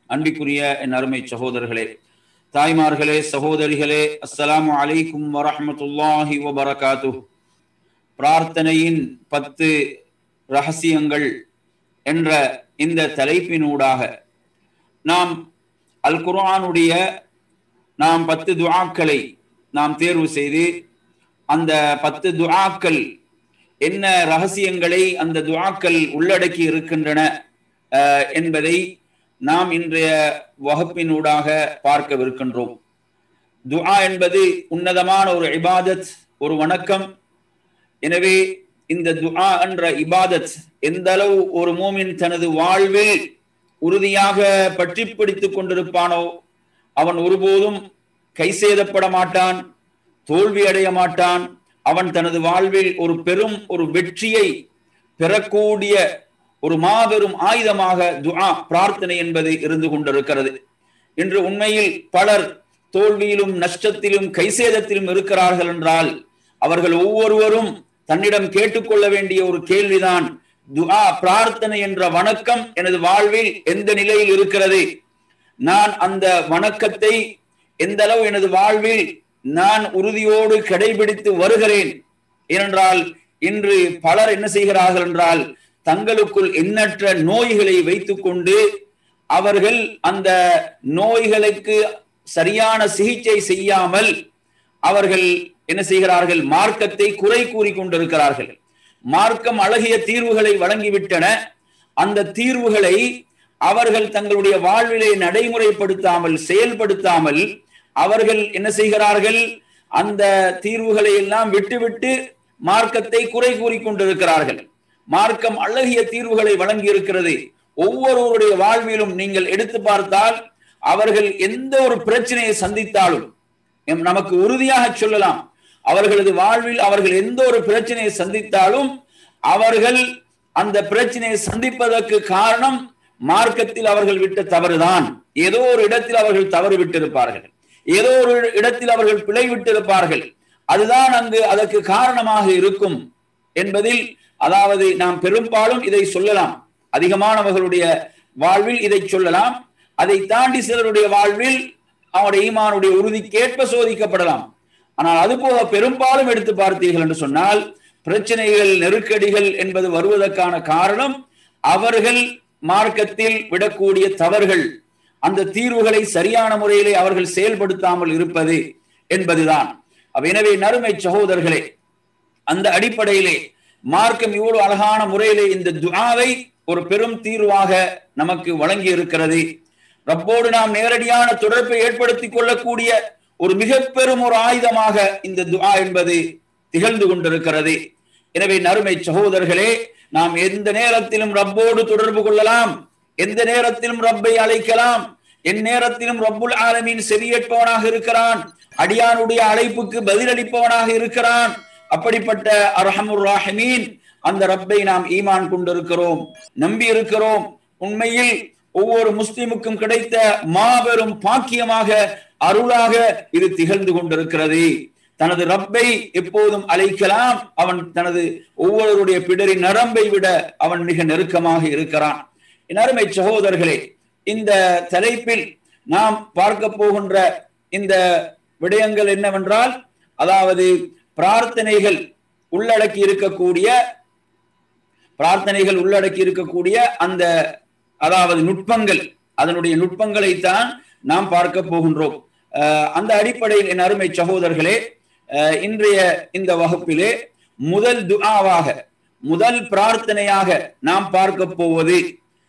அன்பிற்குரிய என் அருமை சகோதரர்களே தாய்மார்களே சகோதரிகளே அஸ்ஸலாமு அலைக்கும் வரஹமத்துல்லாஹி வபரகாத்து பிரார்த்தனையின் பத்து ரகசியங்கள் என்ற இந்த தலைப்பினூடாக நாம் அல் குர்ஆனுடைய நாம் பத்து துஆக்களை நாம் தேர்வு செய்து அந்த பத்து துஆக்கள் என்ன ரகசியங்களை அந்த துஆக்கள் உள்ளடக்கி இருக்கின்றன என்பதை நாம் இன்றைய வகுப்பினூடாக பார்க்கவிருக்கின்றோம் துஆ என்பது உன்னதமான ஒரு இபாதத் ஒரு வணக்கம் எனவே இந்த துஆ என்ற இபாதத் எந்த அளவு ஒரு மூமின் தனது வாழ்வில் உறுதியாக பற்றி பிடித்துக் கொண்டிருப்பானோ அவன் ஒருபோதும் கை சேதப்பட மாட்டான் தோல்வி அடைய மாட்டான் அவன் தனது வாழ்வில் ஒரு பெரும் ஒரு வெற்றியை பெறக்கூடிய ஒரு மாபெரும் ஆயுதமாக துஆ பிரார்த்தனை என்பது இருந்து கொண்டிருக்கிறது இன்று உண்மையில் பலர் தோல்வியிலும் நஷ்டத்திலும் கைசேதத்திலும் இருக்கிறார்கள் என்றால் அவர்கள் ஒவ்வொருவரும் தன்னிடம் கேட்டுக்கொள்ள வேண்டிய ஒரு கேள்விதான் துஆ பிரார்த்தனை என்ற வணக்கம் எனது வாழ்வில் எந்த நிலையில் இருக்கிறது நான் அந்த வணக்கத்தை எந்த அளவு எனது வாழ்வில் நான் உறுதியோடு கடைபிடித்து வருகிறேன் ஏனென்றால் இன்று பலர் என்ன செய்கிறார்கள் என்றால் தங்களுக்குள் எண்ணற்ற நோய்களை வைத்துக்கொண்டு அவர்கள் அந்த நோய்களுக்கு சரியான சிகிச்சை செய்யாமல் அவர்கள் என்ன செய்கிறார்கள் மார்க்கத்தை குறை கூறி கொண்டிருக்கிறார்கள் மார்க்கம் அழகிய தீர்வுகளை வழங்கிவிட்டன அந்த தீர்வுகளை அவர்கள் தங்களுடைய வாழ்விலே நடைமுறைப்படுத்தாமல் செயல்படுத்தாமல் அவர்கள் என்ன செய்கிறார்கள் அந்த தீர்வுகளை எல்லாம் விட்டுவிட்டு மார்க்கத்தை குறை கூறி கொண்டிருக்கிறார்கள் மார்க்கம் அழகிய தீர்வுகளை வழங்கி இருக்கிறது ஒவ்வொருவருடைய வாழ்விலும் நீங்கள் எடுத்து பார்த்தால் அவர்கள் எந்த ஒரு பிரச்சனையை சந்தித்தாலும் நமக்கு உறுதியாக சொல்லலாம் அவர்களது வாழ்வில் அவர்கள் எந்த ஒரு பிரச்சனையை சந்தித்தாலும் அவர்கள் அந்த பிரச்சனையை சந்திப்பதற்கு காரணம் மார்க்கத்தில் அவர்கள் விட்ட தவறுதான் ஏதோ ஒரு இடத்தில் அவர்கள் தவறு விட்டிருப்பார்கள் ஏதோ ஒரு இடத்தில் அவர்கள் பிழை விட்டிருப்பார்கள் அதுதான் அங்கு அதற்கு காரணமாக இருக்கும் என்பதில் அதாவது நாம் பெரும்பாலும் இதை சொல்லலாம் அதிகமானவர்களுடைய வாழ்வில் இதை சொல்லலாம் அதை தாண்டி சிலருடைய வாழ்வில் அவனுடைய ஈமானுடைய உறுதிக்கேற்ப சோதிக்கப்படலாம் ஆனால் அது போக பெரும்பாலும் எடுத்து பார்த்தீர்கள் என்று சொன்னால் பிரச்சனைகள் நெருக்கடிகள் என்பது வருவதற்கான காரணம் அவர்கள் மார்க்கத்தில் விடக்கூடிய தவறுகள் அந்த தீர்வுகளை சரியான முறையிலே அவர்கள் செயல்படுத்தாமல் இருப்பது என்பதுதான் எனவே நறுமை சகோதரர்களே அந்த அடிப்படையிலே மார்க்கம் இவ்வளவு அழகான முறையிலே இந்த துஆவை ஒரு பெரும் தீர்வாக நமக்கு வழங்கி இருக்கிறது ரப்போடு நாம் நேரடியான தொடர்பை ஏற்படுத்திக் கொள்ளக்கூடிய ஒரு மிக பெரும் ஒரு ஆயுதமாக இந்த துஆ என்பது திகழ்ந்து கொண்டிருக்கிறது எனவே நறுமை சகோதரர்களே நாம் எந்த நேரத்திலும் ரப்போடு தொடர்பு கொள்ளலாம் எந்த நேரத்திலும் ரப்பை அழைக்கலாம் என் நேரத்திலும் ரப்புல் ஆலமீன் செவியேற்பவனாக இருக்கிறான் அடியானுடைய அழைப்புக்கு பதிலளிப்பவனாக இருக்கிறான் அப்படிப்பட்ட அரஹமுர் ராஹமீன் அந்த ரப்பை நாம் ஈமான் கொண்டிருக்கிறோம் நம்பி இருக்கிறோம் உண்மையில் ஒவ்வொரு முஸ்லிமுக்கும் கிடைத்த மாபெரும் பாக்கியமாக அருளாக இது திகழ்ந்து கொண்டிருக்கிறது தனது ரப்பை எப்போதும் அழைக்கலாம் அவன் தனது ஒவ்வொருவருடைய பிடரின் நரம்பை விட அவன் மிக நெருக்கமாக இருக்கிறான் என் அருமை சகோதரர்களே இந்த தலைப்பில் நாம் பார்க்க போகின்ற இந்த விடயங்கள் என்னவென்றால் அதாவது பிரார்த்தனைகள் உள்ளடக்கி இருக்கக்கூடிய பிரார்த்தனைகள் உள்ளடக்கி இருக்கக்கூடிய அந்த அதாவது நுட்பங்கள் அதனுடைய நுட்பங்களை தான் நாம் பார்க்க போகின்றோம் அந்த அடிப்படையில் என் அருமை சகோதரர்களே இன்றைய இந்த வகுப்பிலே முதல் துஆவாக முதல் பிரார்த்தனையாக நாம் பார்க்க போவது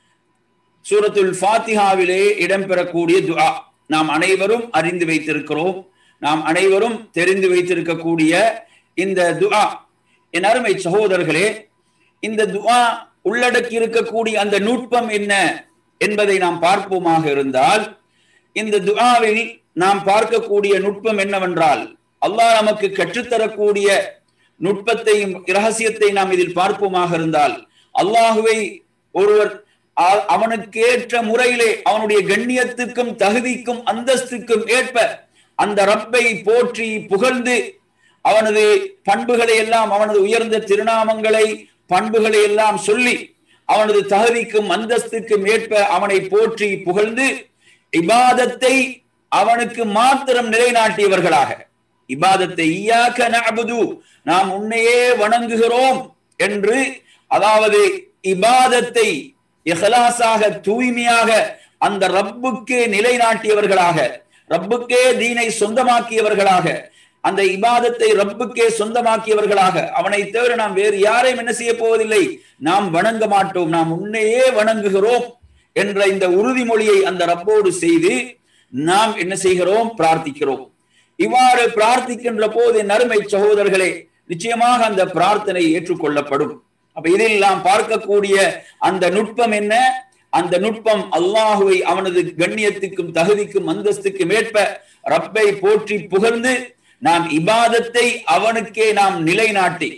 சூரத்துல் ஃபாத்திஹாவிலே இடம்பெறக்கூடிய துஆ நாம் அனைவரும் அறிந்து வைத்திருக்கிறோம் நாம் அனைவரும் தெரிந்து வைத்திருக்கக்கூடிய இந்த துஆ என் அருமை சகோதரர்களே இந்த துஆ உள்ளடக்கி இருக்கக்கூடிய அந்த நுட்பம் என்ன என்பதை நாம் பார்ப்போமாக இருந்தால் இந்த துஆவில் நாம் பார்க்கக்கூடிய நுட்பம் என்னவென்றால் அல்லாஹ் நமக்கு கற்றுத்தரக்கூடிய நுட்பத்தையும் இரகசியத்தை நாம் இதில் பார்ப்போமாக இருந்தால் அல்லாஹுவை ஒருவர் அவனுக்கு ஏற்ற முறையிலே அவனுடைய கண்ணியத்துக்கும் தகுதிக்கும் அந்தஸ்துக்கும் ஏற்ப அந்த ரப்பை போற்றி புகழ்ந்து அவனது பண்புகளை எல்லாம் அவனது உயர்ந்த திருநாமங்களை பண்புகளை எல்லாம் சொல்லி அவனது தகுதிக்கும் அந்தஸ்துக்கும் ஏற்ப அவனை போற்றி புகழ்ந்து இபாதத்தை அவனுக்கு மாத்திரம் நிலைநாட்டியவர்களாக இபாதத்தை ஈயாக்க நஅபுது நாம் உன்னையே வணங்குகிறோம் என்று அதாவது இபாதத்தை இஹ்லாஸாக தூய்மையாக அந்த ரப்புக்கே நிலைநாட்டியவர்களாக ரப்புக்கே தீனை சொந்தமாக்கியவர்களாக அந்த இபாதத்தை ரப்புக்கே சொந்தமாக்கியவர்களாக அவனை தவிர நாம் வேறு யாரையும் என்ன செய்ய போவதில்லை நாம் வணங்க மாட்டோம் நாம் உன்னையே வணங்குகிறோம் என்ற இந்த உறுதிமொழியை அந்த ரப்போடு செய்து நாம் என்ன செய்கிறோம் பிரார்த்திக்கிறோம் இவ்வாறு பிரார்த்திக்கின்ற போது நறுமை சகோதரர்களே நிச்சயமாக அந்த பிரார்த்தனை ஏற்றுக்கொள்ளப்படும் அப்ப இதில் நாம் பார்க்கக்கூடிய அந்த நுட்பம் என்ன அந்த நுட்பம் அல்லாஹுவை அவனது கண்ணியத்துக்கும் தகுதிக்கும் அந்தஸ்துக்கும் ஏற்ப ரப்பை போற்றி புகழ்ந்து நாம் இபாதத்தை அவனுக்கே நாம் நிலைநாட்டி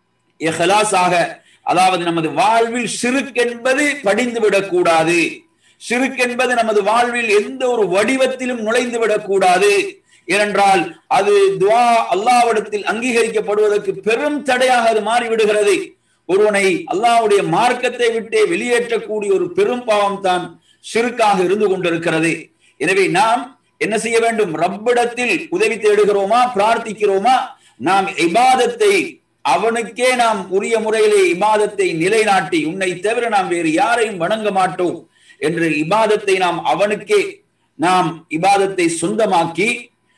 இஹ்லாஸாக அதாவது நமது வாழ்வில் சிறுக்கென்பது படிந்து விடக்கூடாது சிறுக்கென்பது நமது வாழ்வில் எந்த ஒரு வடிவத்திலும் நுழைந்து விடக்கூடாது ஏனென்றால் அது துவா அல்லாவிடத்தில் அங்கீகரிக்கப்படுவதற்கு பெரும் தடையாக அது மாறிவிடுகிறது ஒருவனை அல்லாவுடைய மார்க்கத்தை விட்டே வெளியேற்றக்கூடிய ஒரு பெரும் பாவம் தான் சிறுக்காக இருந்து கொண்டிருக்கிறது எனவே நாம் என்ன செய்ய வேண்டும் ரப்பிடத்தில் உதவி தேடுகிறோமா பிரார்த்திக்கிறோமா நாம் இபாதத்தை அவனுக்கே நாம் உரிய முறையிலே இபாதத்தை நிலைநாட்டி உன்னை தவிர நாம் வேறு யாரையும் வணங்க மாட்டோம் என்று இபாதத்தை நாம் அவனுக்கே நாம் இபாதத்தை சொந்தமாக்கி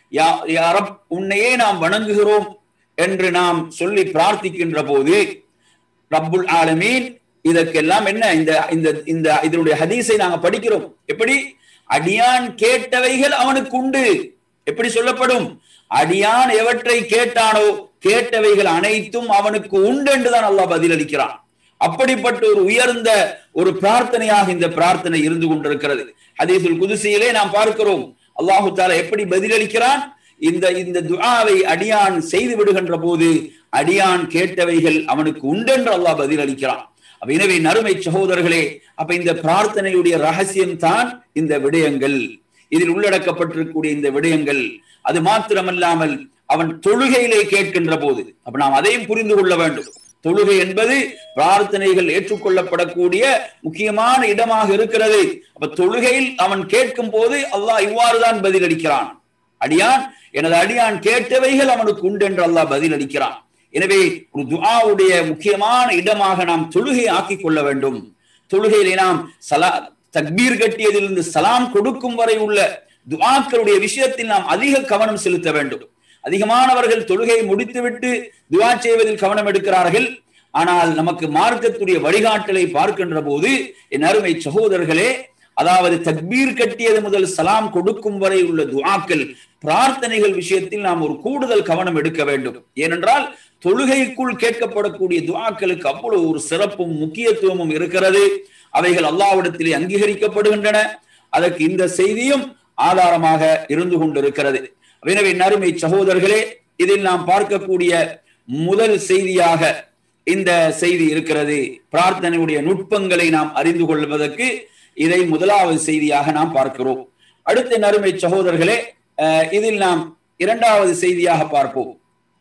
யாரப் உன்னையே நாம் வணங்குகிறோம் என்று நாம் சொல்லி பிரார்த்திக்கின்ற போது ரப்புல் ஆலமீன் இதற்கெல்லாம் என்ன இந்த இந்த இந்த இதனுடைய ஹதீஸை நாங்க படிக்கிறோம் எப்படி அடியான் கேட்டவைகள் அவனுக்கு உண்டு எப்படி சொல்லப்படும் அடியான் எவற்றை கேட்டானோ கேட்டவைகள் அனைத்தும் அவனுக்கு உண்டு என்றுதான் அல்லாஹ் பதிலளிக்கிறான் அப்படிப்பட்ட ஒரு உயர்ந்த ஒரு பிரார்த்தனையாக இந்த பிரார்த்தனை இருந்து கொண்டிருக்கிறது ஹதீசுல் குதிசியிலே நாம் பார்க்கிறோம் அல்லாஹு தாலா எப்படி பதிலளிக்கிறான் இந்த இந்த துஆவை அடியான் செய்து விடுகின்ற போது அடியான் கேட்டவைகள் அவனுக்கு உண்டென்று அல்லாஹ் பதிலளிக்கிறான் அப்ப எனவே நறுமை சகோதரர்களே அப்ப இந்த பிரார்த்தனையுடைய ரகசியம் தான் இந்த விடயங்கள் இதில் உள்ளடக்கப்பட்டிருக்கக்கூடிய இந்த விடயங்கள் அது மாத்திரமல்லாமல் அவன் தொழுகையிலே கேட்கின்ற போது அப்ப நாம் அதையும் புரிந்து கொள்ள வேண்டும் தொழுகை என்பது பிரார்த்தனைகள் ஏற்றுக்கொள்ளப்படக்கூடிய முக்கியமான இடமாக இருக்கிறது அப்ப தொழுகையில் அவன் கேட்கும் போது அல்லாஹ் இவ்வாறுதான் பதிலளிக்கிறான் அடியான் எனது அடியான் கேட்டவைகள் அவனுக்கு உண்டு என்று அல்லாஹ் பதிலளிக்கிறான் எனவே ஒரு துஆவுடைய முக்கியமான இடமாக நாம் தொழுகையை ஆக்கிக் கொள்ள வேண்டும் தொழுகையிலே நாம் சலா தக்பீர் கட்டியதிலிருந்து சலாம் கொடுக்கும் வரை உள்ள துஆக்களுடைய விஷயத்தில் நாம் அதிக கவனம் செலுத்த வேண்டும் அதிகமானவர்கள் தொழுகையை முடித்துவிட்டு துவா செய்வதில் கவனம் எடுக்கிறார்கள் ஆனால் நமக்கு மார்க்கத்துடைய வழிகாட்டலை பார்க்கின்ற போது என் அருமை சகோதரர்களே அதாவது தக்பீர் கட்டியது முதல் சலாம் கொடுக்கும் வரை உள்ள துஆக்கள் பிரார்த்தனைகள் விஷயத்தில் நாம் ஒரு கூடுதல் கவனம் எடுக்க வேண்டும் ஏனென்றால் தொழுகைக்குள் கேட்கப்படக்கூடிய துஆக்களுக்கு அவ்வளவு ஒரு சிறப்பும் முக்கியத்துவமும் இருக்கிறது அவைகள் அல்லாவிடத்திலே அங்கீகரிக்கப்படுகின்றன அதற்கு இந்த செய்தியும் ஆதாரமாக இருந்து கொண்டிருக்கிறது எனவே நறுமை சகோதரர்களே இதில் நாம் பார்க்கக்கூடிய முதல் செய்தியாக இந்த செய்தி இருக்கிறது பிரார்த்தனையுடைய நுட்பங்களை நாம் அறிந்து கொள்வதற்கு இதை முதலாவது செய்தியாக நாம் பார்க்கிறோம் அடுத்த நறுமை சகோதரர்களே இதில் நாம் இரண்டாவது செய்தியாக பார்ப்போம்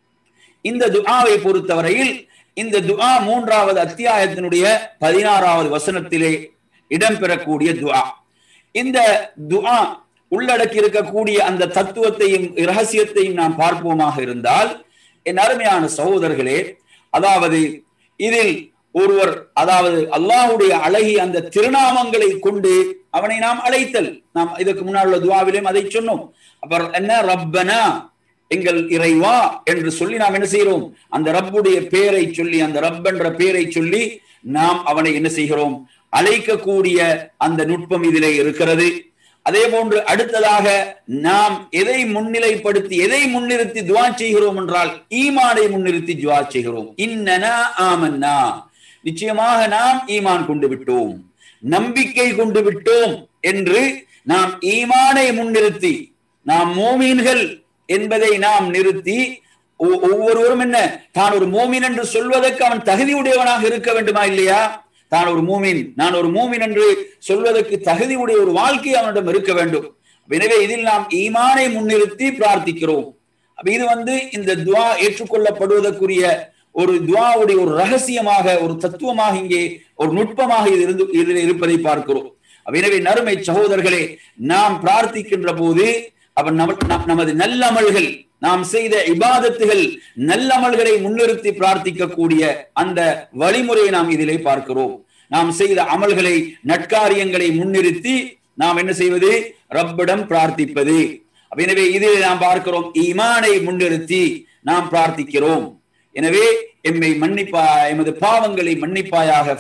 இந்த துஆவை பொறுத்தவரையில் இந்த துஆ மூன்றாவது அத்தியாயத்தினுடைய பதினாறாவது வசனத்திலே இடம்பெறக்கூடிய துஆ இந்த துஆ உள்ளடக்கி இருக்கக்கூடிய அந்த தத்துவத்தையும் ரகசியத்தையும் நாம் பார்ப்போமாக இருந்தால் என் அருமையான சகோதரர்களே அதாவது இதில் ஒருவர் அதாவது அல்லாஹுடைய அழகிய அந்த திருநாமங்களை கொண்டு அவனை நாம் அழைத்தல் நாம் இதற்கு முன்னால் உள்ள துவாவிலும் அதை சொன்னோம் அப்புறம் என்ன ரப்பனா எங்கள் இறைவா என்று சொல்லி நாம் என்ன செய்கிறோம் அந்த ரப்புடைய பேரை சொல்லி அந்த ரப் என்ற பேரை சொல்லி நாம் அவனை என்ன செய்கிறோம் அழைக்கக்கூடிய அந்த நுட்பம் இதிலே இருக்கிறது அதே போன்று அடுத்ததாக நாம் எதை முன்னிலைப்படுத்தி எதை முன்னிறுத்தி துவா செய்கிறோம் என்றால் ஈமானை முன்னிறுத்தி துவா செய்கிறோம் இன்னனா ஆமன்னா நிச்சயமாக நாம் ஈமான் கொண்டு விட்டோம் நம்பிக்கை கொண்டு விட்டோம் என்று நாம் ஈமானை முன்னிறுத்தி நாம் மோமீன்கள் என்பதை நாம் நிறுத்தி ஒவ்வொருவரும் என்ன தான் ஒரு மோமின் என்று சொல்வதற்கு அவன் தகுதியுடையவனாக இருக்க வேண்டுமா இல்லையா தான் ஒரு மூமின் நான் ஒரு மூமின் என்று சொல்வதற்கு தகுதியுடைய ஒரு வாழ்க்கை அவனிடம் இருக்க வேண்டும் எனவே இதில் நாம் ஈமானை முன்னிறுத்தி பிரார்த்திக்கிறோம் அப்ப இது வந்து இந்த துவா ஏற்றுக்கொள்ளப்படுவதற்குரிய ஒரு துவாவுடைய ஒரு ரகசியமாக ஒரு தத்துவமாக இங்கே ஒரு நுட்பமாக இது இருந்து இதில் இருப்பதை பார்க்கிறோம் எனவே நறுமை சகோதரர்களே நாம் பிரார்த்திக்கின்ற போது அவன் நமது நல்லமல்கள் நாம் செய்த இபாதத்துகள் நல்லமல்களை முன்னிறுத்தி பிரார்த்திக்கக்கூடிய அந்த வழிமுறையை நாம் இதிலே பார்க்கிறோம் நாம் செய்த அமல்களை நட்காரியங்களை முன்னிறுத்தி நாம் என்ன செய்வது ரப்பிடம் பிரார்த்திப்பது எனவே இதில் நாம் பார்க்கிறோம் ஈமானை முன்னிறுத்தி நாம் பிரார்த்திக்கிறோம் எனவே எம்மை மன்னிப்பா எமது பாவங்களை மன்னிப்பாயாக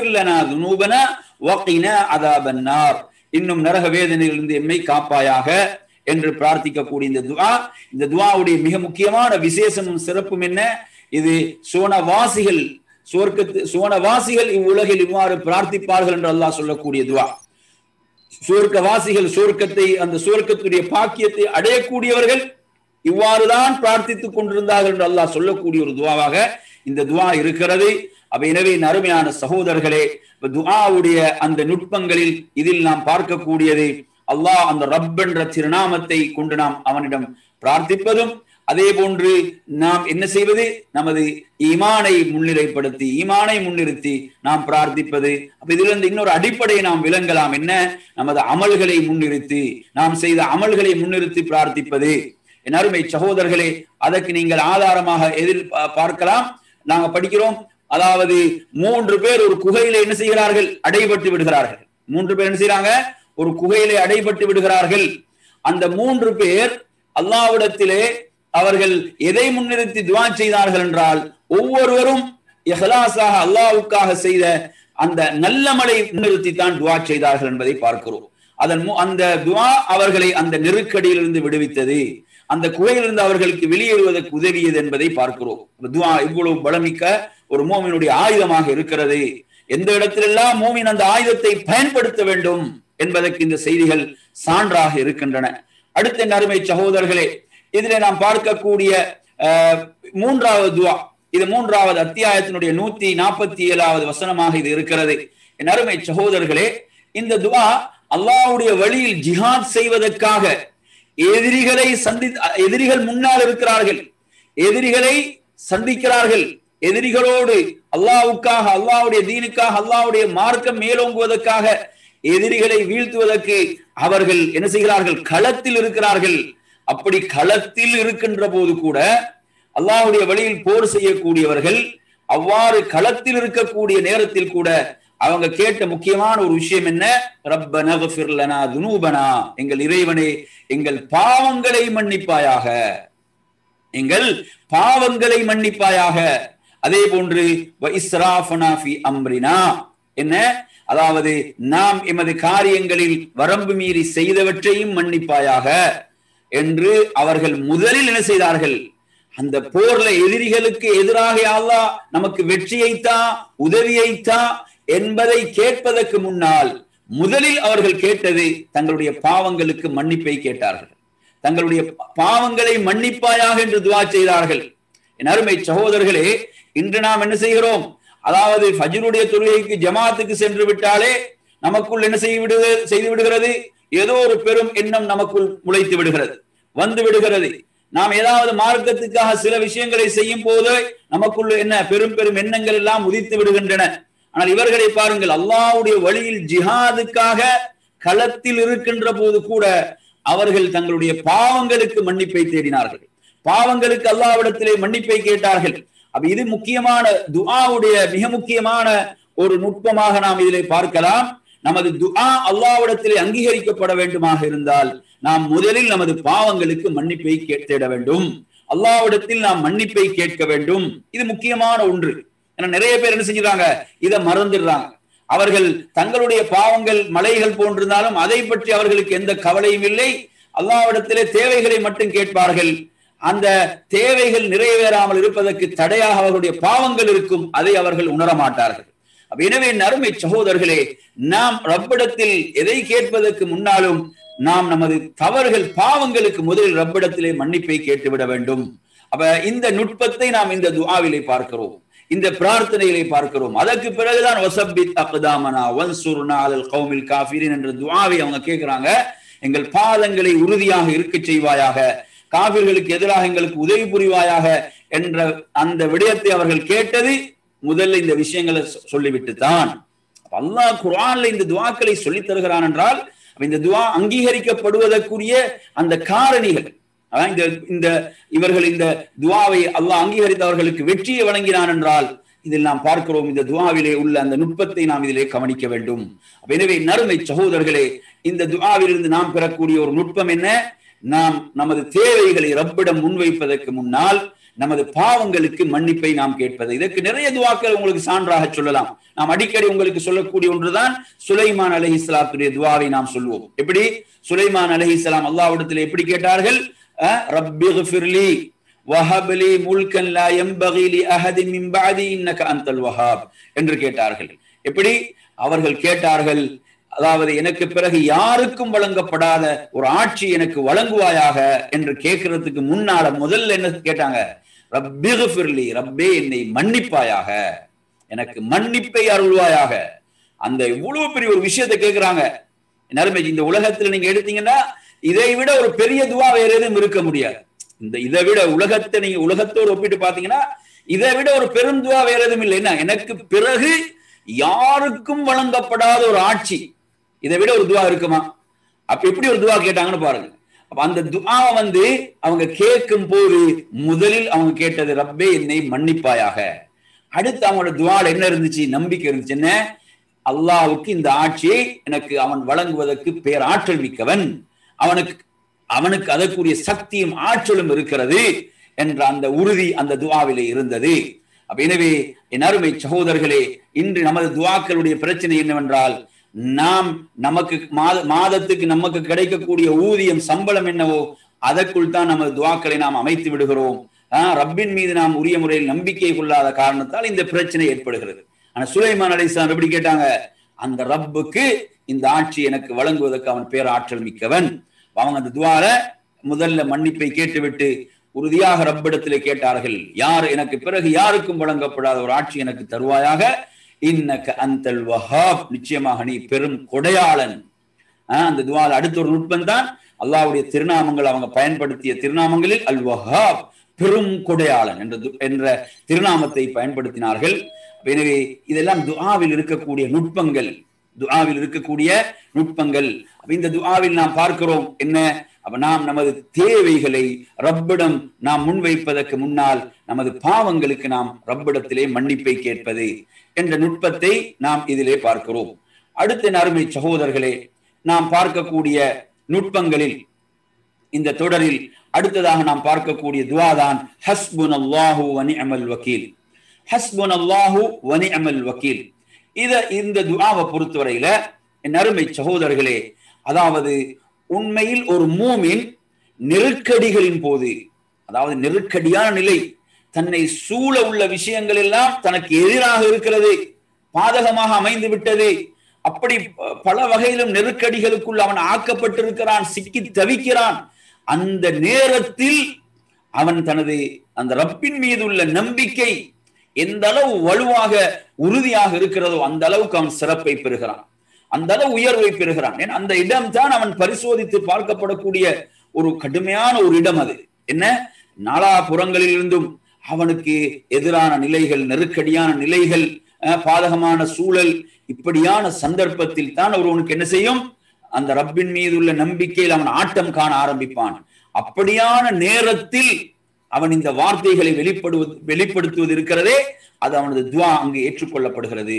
இன்னும் நரக வேதனையிலிருந்து எம்மை காப்பாயாக என்று பிரார்த்திக்கக்கூடிய இந்த துவா இந்த துவாவுடைய மிக முக்கியமான விசேஷமும் சிறப்பும் என்ன இது சோனவாசிகள் சுவர்க்கத்து சுவனவாசிகள் இவ்வுலகில் இவ்வாறு பிரார்த்திப்பார்கள் என்று அல்லாஹ் சொல்லக்கூடிய துவா சுவர்க்கவாசிகள் சுவர்க்கத்தை அந்த சுவர்க்கத்துடைய பாக்கியத்தை அடையக்கூடியவர்கள் இவ்வாறுதான் பிரார்த்தித்துக் கொண்டிருந்தார்கள் என்று அல்லாஹ் சொல்லக்கூடிய ஒரு துவாவாக இந்த துவா இருக்கிறது அப்ப எனவே அருமையான சகோதரர்களே துவாவுடைய அந்த நுட்பங்களில் இதில் நாம் பார்க்கக்கூடியது அல்லாஹ் அந்த ரப் என்ற திருநாமத்தை கொண்டு நாம் அவனிடம் பிரார்த்திப்பதும் அதே போன்று நாம் என்ன செய்வது நமது ஈமானை முன்னிலைப்படுத்தி ஈமானை முன்னிறுத்தி நாம் பிரார்த்திப்பது அப்ப இதிலிருந்து இன்னொரு அடிப்படையை நாம் விளங்கலாம் என்ன நமது அமல்களை முன்னிறுத்தி நாம் செய்த அமல்களை முன்னிறுத்தி பிரார்த்திப்பது என் அருமை சகோதரர்களே அதற்கு நீங்கள் ஆதாரமாக எதிர் பார்க்கலாம் நாங்க படிக்கிறோம் அதாவது மூன்று பேர் ஒரு குகையில என்ன செய்கிறார்கள் அடைபட்டு விடுகிறார்கள் மூன்று பேர் என்ன செய்யறாங்க ஒரு குகையிலே அடைபட்டு விடுகிறார்கள் அந்த மூன்று பேர் அல்லாவிடத்திலே அவர்கள் எதை முன்னிறுத்தி துவா செய்தார்கள் என்றால் ஒவ்வொருவரும் இஹ்லாஸாக அல்லாவுக்காக செய்த அந்த நல்ல மலை முன்னிறுத்தி தான் துவா செய்தார்கள் என்பதை பார்க்கிறோம் அதன் அந்த துவா அவர்களை அந்த நெருக்கடியிலிருந்து விடுவித்தது அந்த குகையிலிருந்து அவர்களுக்கு வெளியேறுவதற்கு உதவியது என்பதை பார்க்கிறோம் துவா இவ்வளவு பலமிக்க ஒரு மோமினுடைய ஆயுதமாக இருக்கிறது எந்த இடத்திலெல்லாம் மோமின் அந்த ஆயுதத்தை பயன்படுத்த வேண்டும் என்பதற்கு இந்த செய்திகள் சான்றாக இருக்கின்றன அடுத்த அருமை சகோதரர்களே இதிலே நாம் பார்க்கக்கூடிய மூன்றாவது துவா இது மூன்றாவது அத்தியாயத்தினுடைய நூத்தி நாற்பத்தி ஏழாவது வசனமாக இது இருக்கிறது என் அருமை சகோதரர்களே இந்த துவா அல்லாவுடைய வழியில் ஜிஹாத் செய்வதற்காக எதிரிகளை சந்தி எதிரிகள் முன்னால் இருக்கிறார்கள் எதிரிகளை சந்திக்கிறார்கள் எதிரிகளோடு அல்லாவுக்காக அல்லாவுடைய தீனுக்காக அல்லாவுடைய மார்க்கம் மேலோங்குவதற்காக எதிரிகளை வீழ்த்துவதற்கு அவர்கள் என்ன செய்கிறார்கள் களத்தில் இருக்கிறார்கள் அப்படி களத்தில் இருக்கின்ற போது கூட அல்லாஹுடைய வழியில் போர் செய்யக்கூடியவர்கள் அவ்வாறு களத்தில் இருக்கக்கூடிய நேரத்தில் கூட அவங்க கேட்ட முக்கியமான ஒரு விஷயம் என்ன ரப்பன ஃபிர்லனா துனூபனா எங்கள் இறைவனே எங்கள் பாவங்களை மன்னிப்பாயாக எங்கள் பாவங்களை மன்னிப்பாயாக அதே போன்று அம்ரினா என்ன அதாவது நாம் எமது காரியங்களில் வரம்பு மீறி செய்தவற்றையும் மன்னிப்பாயாக என்று அவர்கள் முதலில் என்ன செய்தார்கள் அந்த போர்ல எதிரிகளுக்கு எதிராக அல்லா நமக்கு வெற்றியைத்தா உதவியைத்தா என்பதை கேட்பதற்கு முன்னால் முதலில் அவர்கள் கேட்டது தங்களுடைய பாவங்களுக்கு மன்னிப்பை கேட்டார்கள் தங்களுடைய பாவங்களை மன்னிப்பாயாக என்று துவா செய்தார்கள் என் அருமை சகோதரர்களே இன்று நாம் என்ன செய்கிறோம் அதாவது ஃபஜ்ருடைய தொழுகைக்கு ஜமாத்துக்கு சென்று விட்டாலே நமக்குள் என்ன செய்து விடுவது செய்து விடுகிறது ஏதோ ஒரு பெரும் எண்ணம் நமக்குள் முளைத்து விடுகிறது வந்து விடுகிறது நாம் ஏதாவது மார்க்கத்துக்காக சில விஷயங்களை செய்யும் போது நமக்குள்ள என்ன பெரும் பெரும் எண்ணங்கள் எல்லாம் உதித்து விடுகின்றன ஆனால் இவர்களை பாருங்கள் அல்லாவுடைய வழியில் ஜிஹாதுக்காக களத்தில் இருக்கின்ற போது கூட அவர்கள் தங்களுடைய பாவங்களுக்கு மன்னிப்பை தேடினார்கள் பாவங்களுக்கு அல்லாவிடத்திலே மன்னிப்பை கேட்டார்கள் அப்ப இது முக்கியமான துஆவுடைய மிக முக்கியமான ஒரு நுட்பமாக நாம் இதிலே பார்க்கலாம் நமது துஆ அல்லாவிடத்திலே அங்கீகரிக்கப்பட வேண்டுமாக இருந்தால் நாம் முதலில் நமது பாவங்களுக்கு மன்னிப்பை தேட வேண்டும் அல்லாவிடத்தில் நாம் மன்னிப்பை கேட்க வேண்டும் இது முக்கியமான ஒன்று ஏன்னா நிறைய பேர் என்ன செஞ்சுறாங்க இதை மறந்துடுறாங்க அவர்கள் தங்களுடைய பாவங்கள் மலைகள் போன்றிருந்தாலும் அதை பற்றி அவர்களுக்கு எந்த கவலையும் இல்லை அல்லாவிடத்திலே தேவைகளை மட்டும் கேட்பார்கள் அந்த தேவைகள் நிறைவேறாமல் இருப்பதற்கு தடையாக அவர்களுடைய பாவங்கள் இருக்கும் அதை அவர்கள் உணர மாட்டார்கள் எனவே நறுமை சகோதரர்களே நாம் ரப்பிடத்தில் எதை கேட்பதற்கு முன்னாலும் நாம் நமது தவறுகள் பாவங்களுக்கு முதலில் ரப்பிடத்திலே மன்னிப்பை கேட்டுவிட வேண்டும் அப்ப இந்த நுட்பத்தை நாம் இந்த துஆவிலே பார்க்கிறோம் இந்த பிரார்த்தனைகளை பார்க்கிறோம் அதற்கு பிறகுதான் வசப்பித் அக்தாமனா வன்சுர்னா அலல் கௌமில் காஃபிரின் என்ற துஆவை அவங்க கேட்கிறாங்க எங்கள் பாதங்களை உறுதியாக இருக்க செய்வாயாக காபிர்களுக்கு எதிராக எங்களுக்கு உதவி புரிவாயாக என்ற அந்த விடயத்தை அவர்கள் கேட்டது முதல்ல இந்த விஷயங்களை சொல்லிவிட்டு தான் அல்லாஹ் குர்ஆன்ல இந்த துவாக்களை சொல்லித் தருகிறான் என்றால் இந்த துவா அங்கீகரிக்கப்படுவதற்குரிய அந்த காரணிகள் அதான் இந்த இந்த இவர்கள் இந்த துவாவை அல்லாஹ் அங்கீகரித்தவர்களுக்கு வெற்றியை வழங்கினான் என்றால் இதில் நாம் பார்க்கிறோம் இந்த துவாவிலே உள்ள அந்த நுட்பத்தை நாம் இதிலே கவனிக்க வேண்டும் எனவே நறுமை சகோதரர்களே இந்த துவாவிலிருந்து நாம் பெறக்கூடிய ஒரு நுட்பம் என்ன நாம் நமது தேவைகளை ரப்பிடம் முன்வைப்பதற்கு முன்னால் நமது பாவங்களுக்கு மன்னிப்பை நாம் கேட்பது இதற்கு நிறைய துவாக்கள் உங்களுக்கு சான்றாக சொல்லலாம் நாம் அடிக்கடி உங்களுக்கு சொல்லக்கூடிய ஒன்றுதான் சுலைமான் அலஹி இஸ்லாத்துடைய துவாவை நாம் சொல்வோம் எப்படி சுலைமான் அலஹி இஸ்லாம் அல்லாவிடத்தில் எப்படி கேட்டார்கள் ரப்பிஃபிர்லி வஹப்லி முல்கன் லா யம்பகி லி அஹதி மின் பஅதி இன்னக அன்தல் வஹாப் என்று கேட்டார்கள் எப்படி அவர்கள் கேட்டார்கள் அதாவது எனக்கு பிறகு யாருக்கும் வழங்கப்படாத ஒரு ஆட்சி எனக்கு வழங்குவாயாக என்று கேட்கறதுக்கு முன்னால முதல்ல என்ன கேட்டாங்க ரப்பிஃபிர்லி ரப்பே என்னை மன்னிப்பாயாக எனக்கு மன்னிப்பை அருள்வாயாக அந்த இவ்வளவு பெரிய ஒரு விஷயத்தை கேட்கிறாங்க நறுமை இந்த உலகத்துல நீங்க எடுத்தீங்கன்னா இதை விட ஒரு பெரிய துவா வேற எதுவும் இருக்க முடியாது இந்த இதை விட உலகத்தை நீங்க உலகத்தோடு ஒப்பிட்டு பாத்தீங்கன்னா இதை விட ஒரு பெரும் துவா வேற எதுவும் இல்லை என்ன எனக்கு பிறகு யாருக்கும் வழங்கப்படாத ஒரு ஆட்சி இதை விட ஒரு துவா இருக்குமா அப்ப எப்படி ஒரு துவா கேட்டாங்கன்னு பாருங்க அப்ப அந்த துவாவை வந்து அவங்க கேட்கும் போது முதலில் அவங்க கேட்டது ரப்பே என்னை மன்னிப்பாயாக அடுத்து அவங்களோட துவால என்ன இருந்துச்சு நம்பிக்கை இருந்துச்சு என்ன அல்லாவுக்கு இந்த ஆட்சியை எனக்கு அவன் வழங்குவதற்கு பேராற்றல் மிக்கவன் அவனுக்கு அவனுக்கு அதற்குரிய சக்தியும் ஆற்றலும் இருக்கிறது என்ற அந்த உறுதி அந்த துவாவிலே இருந்தது அப்ப எனவே என் அருமை சகோதரர்களே இன்று நமது துவாக்களுடைய பிரச்சனை என்னவென்றால் நாம் நமக்கு மாத மாதத்துக்கு நமக்கு கிடைக்கக்கூடிய ஊதியம் சம்பளம் என்னவோ அதற்குள் தான் நமது துவாக்களை நாம் அமைத்து விடுகிறோம் ரப்பின் மீது நாம் உரிய முறையில் நம்பிக்கை கொள்ளாத காரணத்தால் இந்த பிரச்சனை ஏற்படுகிறது ஆனா சுலைமான் அலிஸ்லாம் எப்படி கேட்டாங்க அந்த ரப்புக்கு இந்த ஆட்சி எனக்கு வழங்குவதற்கு அவன் பேர் ஆற்றல் மிக்கவன் அவங்க அந்த துவார முதல்ல மன்னிப்பை கேட்டுவிட்டு உறுதியாக ரப்பிடத்திலே கேட்டார்கள் யார் எனக்கு பிறகு யாருக்கும் வழங்கப்படாத ஒரு ஆட்சி எனக்கு தருவாயாக இன்னக்க அந்தல் வஹாப் நிச்சயமாக நீ பெரும் கொடையாளன் அந்த துவால அடுத்த ஒரு நுட்பம் தான் அல்லாவுடைய திருநாமங்கள் அவங்க பயன்படுத்திய திருநாமங்களில் அல் வஹாப் பெரும் கொடையாளன் என்ற என்ற திருநாமத்தை பயன்படுத்தினார்கள் எனவே இதெல்லாம் துஆவில் இருக்கக்கூடிய நுட்பங்கள் துஆவில் இருக்கக்கூடிய நுட்பங்கள் இந்த துஆவில் நாம் பார்க்கிறோம் என்ன அப்ப நாம் நமது தேவைகளை ரப்பிடம் நாம் முன்வைப்பதற்கு முன்னால் நமது பாவங்களுக்கு நாம் ரப்பிடத்திலே மன்னிப்பை கேட்பது என்ற நுட்பத்தை நாம் இதிலே பார்க்கிறோம் அடுத்த அருமை சகோதரர்களே நாம் பார்க்கக்கூடிய நுட்பங்களில் இந்த தொடரில் அடுத்ததாக நாம் பார்க்கக்கூடிய துவாதான் ஹஸ்புன் அல்லாஹு வனி அமல் வக்கீல் ஹஸ்புன் அல்லாஹு வனி அமல் வக்கீல் இத இந்த துவாவை பொறுத்தவரையில என் அருமை சகோதரர்களே அதாவது உண்மையில் ஒரு மூமின் நெருக்கடிகளின் போது அதாவது நெருக்கடியான நிலை தன்னை சூழ உள்ள விஷயங்கள் எல்லாம் தனக்கு எதிராக இருக்கிறது பாதகமாக அமைந்து விட்டது அப்படி பல வகையிலும் நெருக்கடிகளுக்குள் அவன் ஆக்கப்பட்டிருக்கிறான் சிக்கி தவிக்கிறான் அந்த நேரத்தில் அவன் தனது அந்த ரப்பின் மீது உள்ள நம்பிக்கை எந்த அளவு வலுவாக உறுதியாக இருக்கிறதோ அந்த அளவுக்கு அவன் சிறப்பை பெறுகிறான் அந்த அளவு உயர்வை பெறுகிறான் ஏன்னா அந்த இடம் தான் அவன் பரிசோதித்து பார்க்கப்படக்கூடிய ஒரு கடுமையான ஒரு இடம் அது என்ன நாலா புறங்களில் இருந்தும் அவனுக்கு எதிரான நிலைகள் நெருக்கடியான நிலைகள் பாதகமான சூழல் இப்படியான சந்தர்ப்பத்தில் தான் ஒருவனுக்கு என்ன செய்யும் அந்த ரப்பின் மீது உள்ள நம்பிக்கையில் அவன் ஆட்டம் காண ஆரம்பிப்பான் அப்படியான நேரத்தில் அவன் இந்த வார்த்தைகளை வெளிப்படுவது வெளிப்படுத்துவது இருக்கிறதே அது அவனது துவா அங்கு ஏற்றுக்கொள்ளப்படுகிறது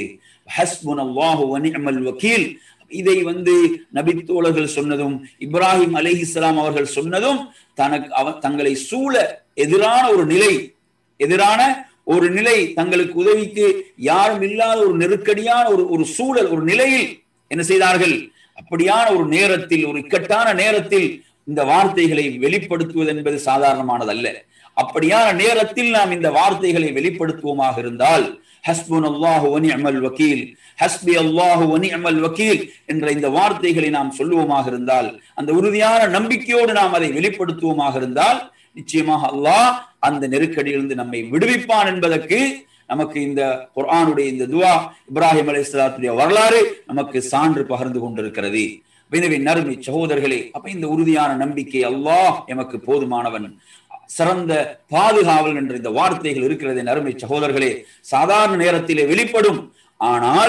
வக்கீல் இதை வந்து நபித்தோழர்கள் சொன்னதும் இப்ராஹிம் அலி இஸ்லாம் அவர்கள் சொன்னதும் தனக்கு அவ தங்களை சூழ எதிரான ஒரு நிலை எதிரான ஒரு நிலை தங்களுக்கு உதவிக்கு யாரும் இல்லாத ஒரு நெருக்கடியான ஒரு ஒரு சூழல் ஒரு நிலையில் என்ன செய்தார்கள் அப்படியான ஒரு நேரத்தில் ஒரு இக்கட்டான நேரத்தில் இந்த வார்த்தைகளை வெளிப்படுத்துவது என்பது சாதாரணமானதல்ல அப்படியான நேரத்தில் நாம் இந்த வார்த்தைகளை வெளிப்படுத்துவோமாக இருந்தால் ஹஸ்புன் அல்லாஹு வனி அமல் வக்கீல் ஹஸ்பி அல்லாஹு வனி அமல் வக்கீல் என்ற இந்த வார்த்தைகளை நாம் சொல்லுவோமாக இருந்தால் அந்த உறுதியான நம்பிக்கையோடு நாம் அதை வெளிப்படுத்துவோமாக இருந்தால் நிச்சயமாக அல்லாஹ் அந்த நெருக்கடியிலிருந்து நம்மை விடுவிப்பான் என்பதற்கு நமக்கு இந்த குர்ஆனுடைய இந்த துவா இப்ராஹிம் அலி இஸ்லாத்துடைய வரலாறு நமக்கு சான்று பகிர்ந்து கொண்டிருக்கிறது எனவே நறுமை சகோதரர்களே அப்ப இந்த உறுதியான நம்பிக்கை அல்லாஹ் எமக்கு போதுமானவன் சிறந்த பாதுகாவல் என்ற இந்த வார்த்தைகள் இருக்கிறது நறுமை சகோதரர்களே சாதாரண நேரத்திலே வெளிப்படும் ஆனால்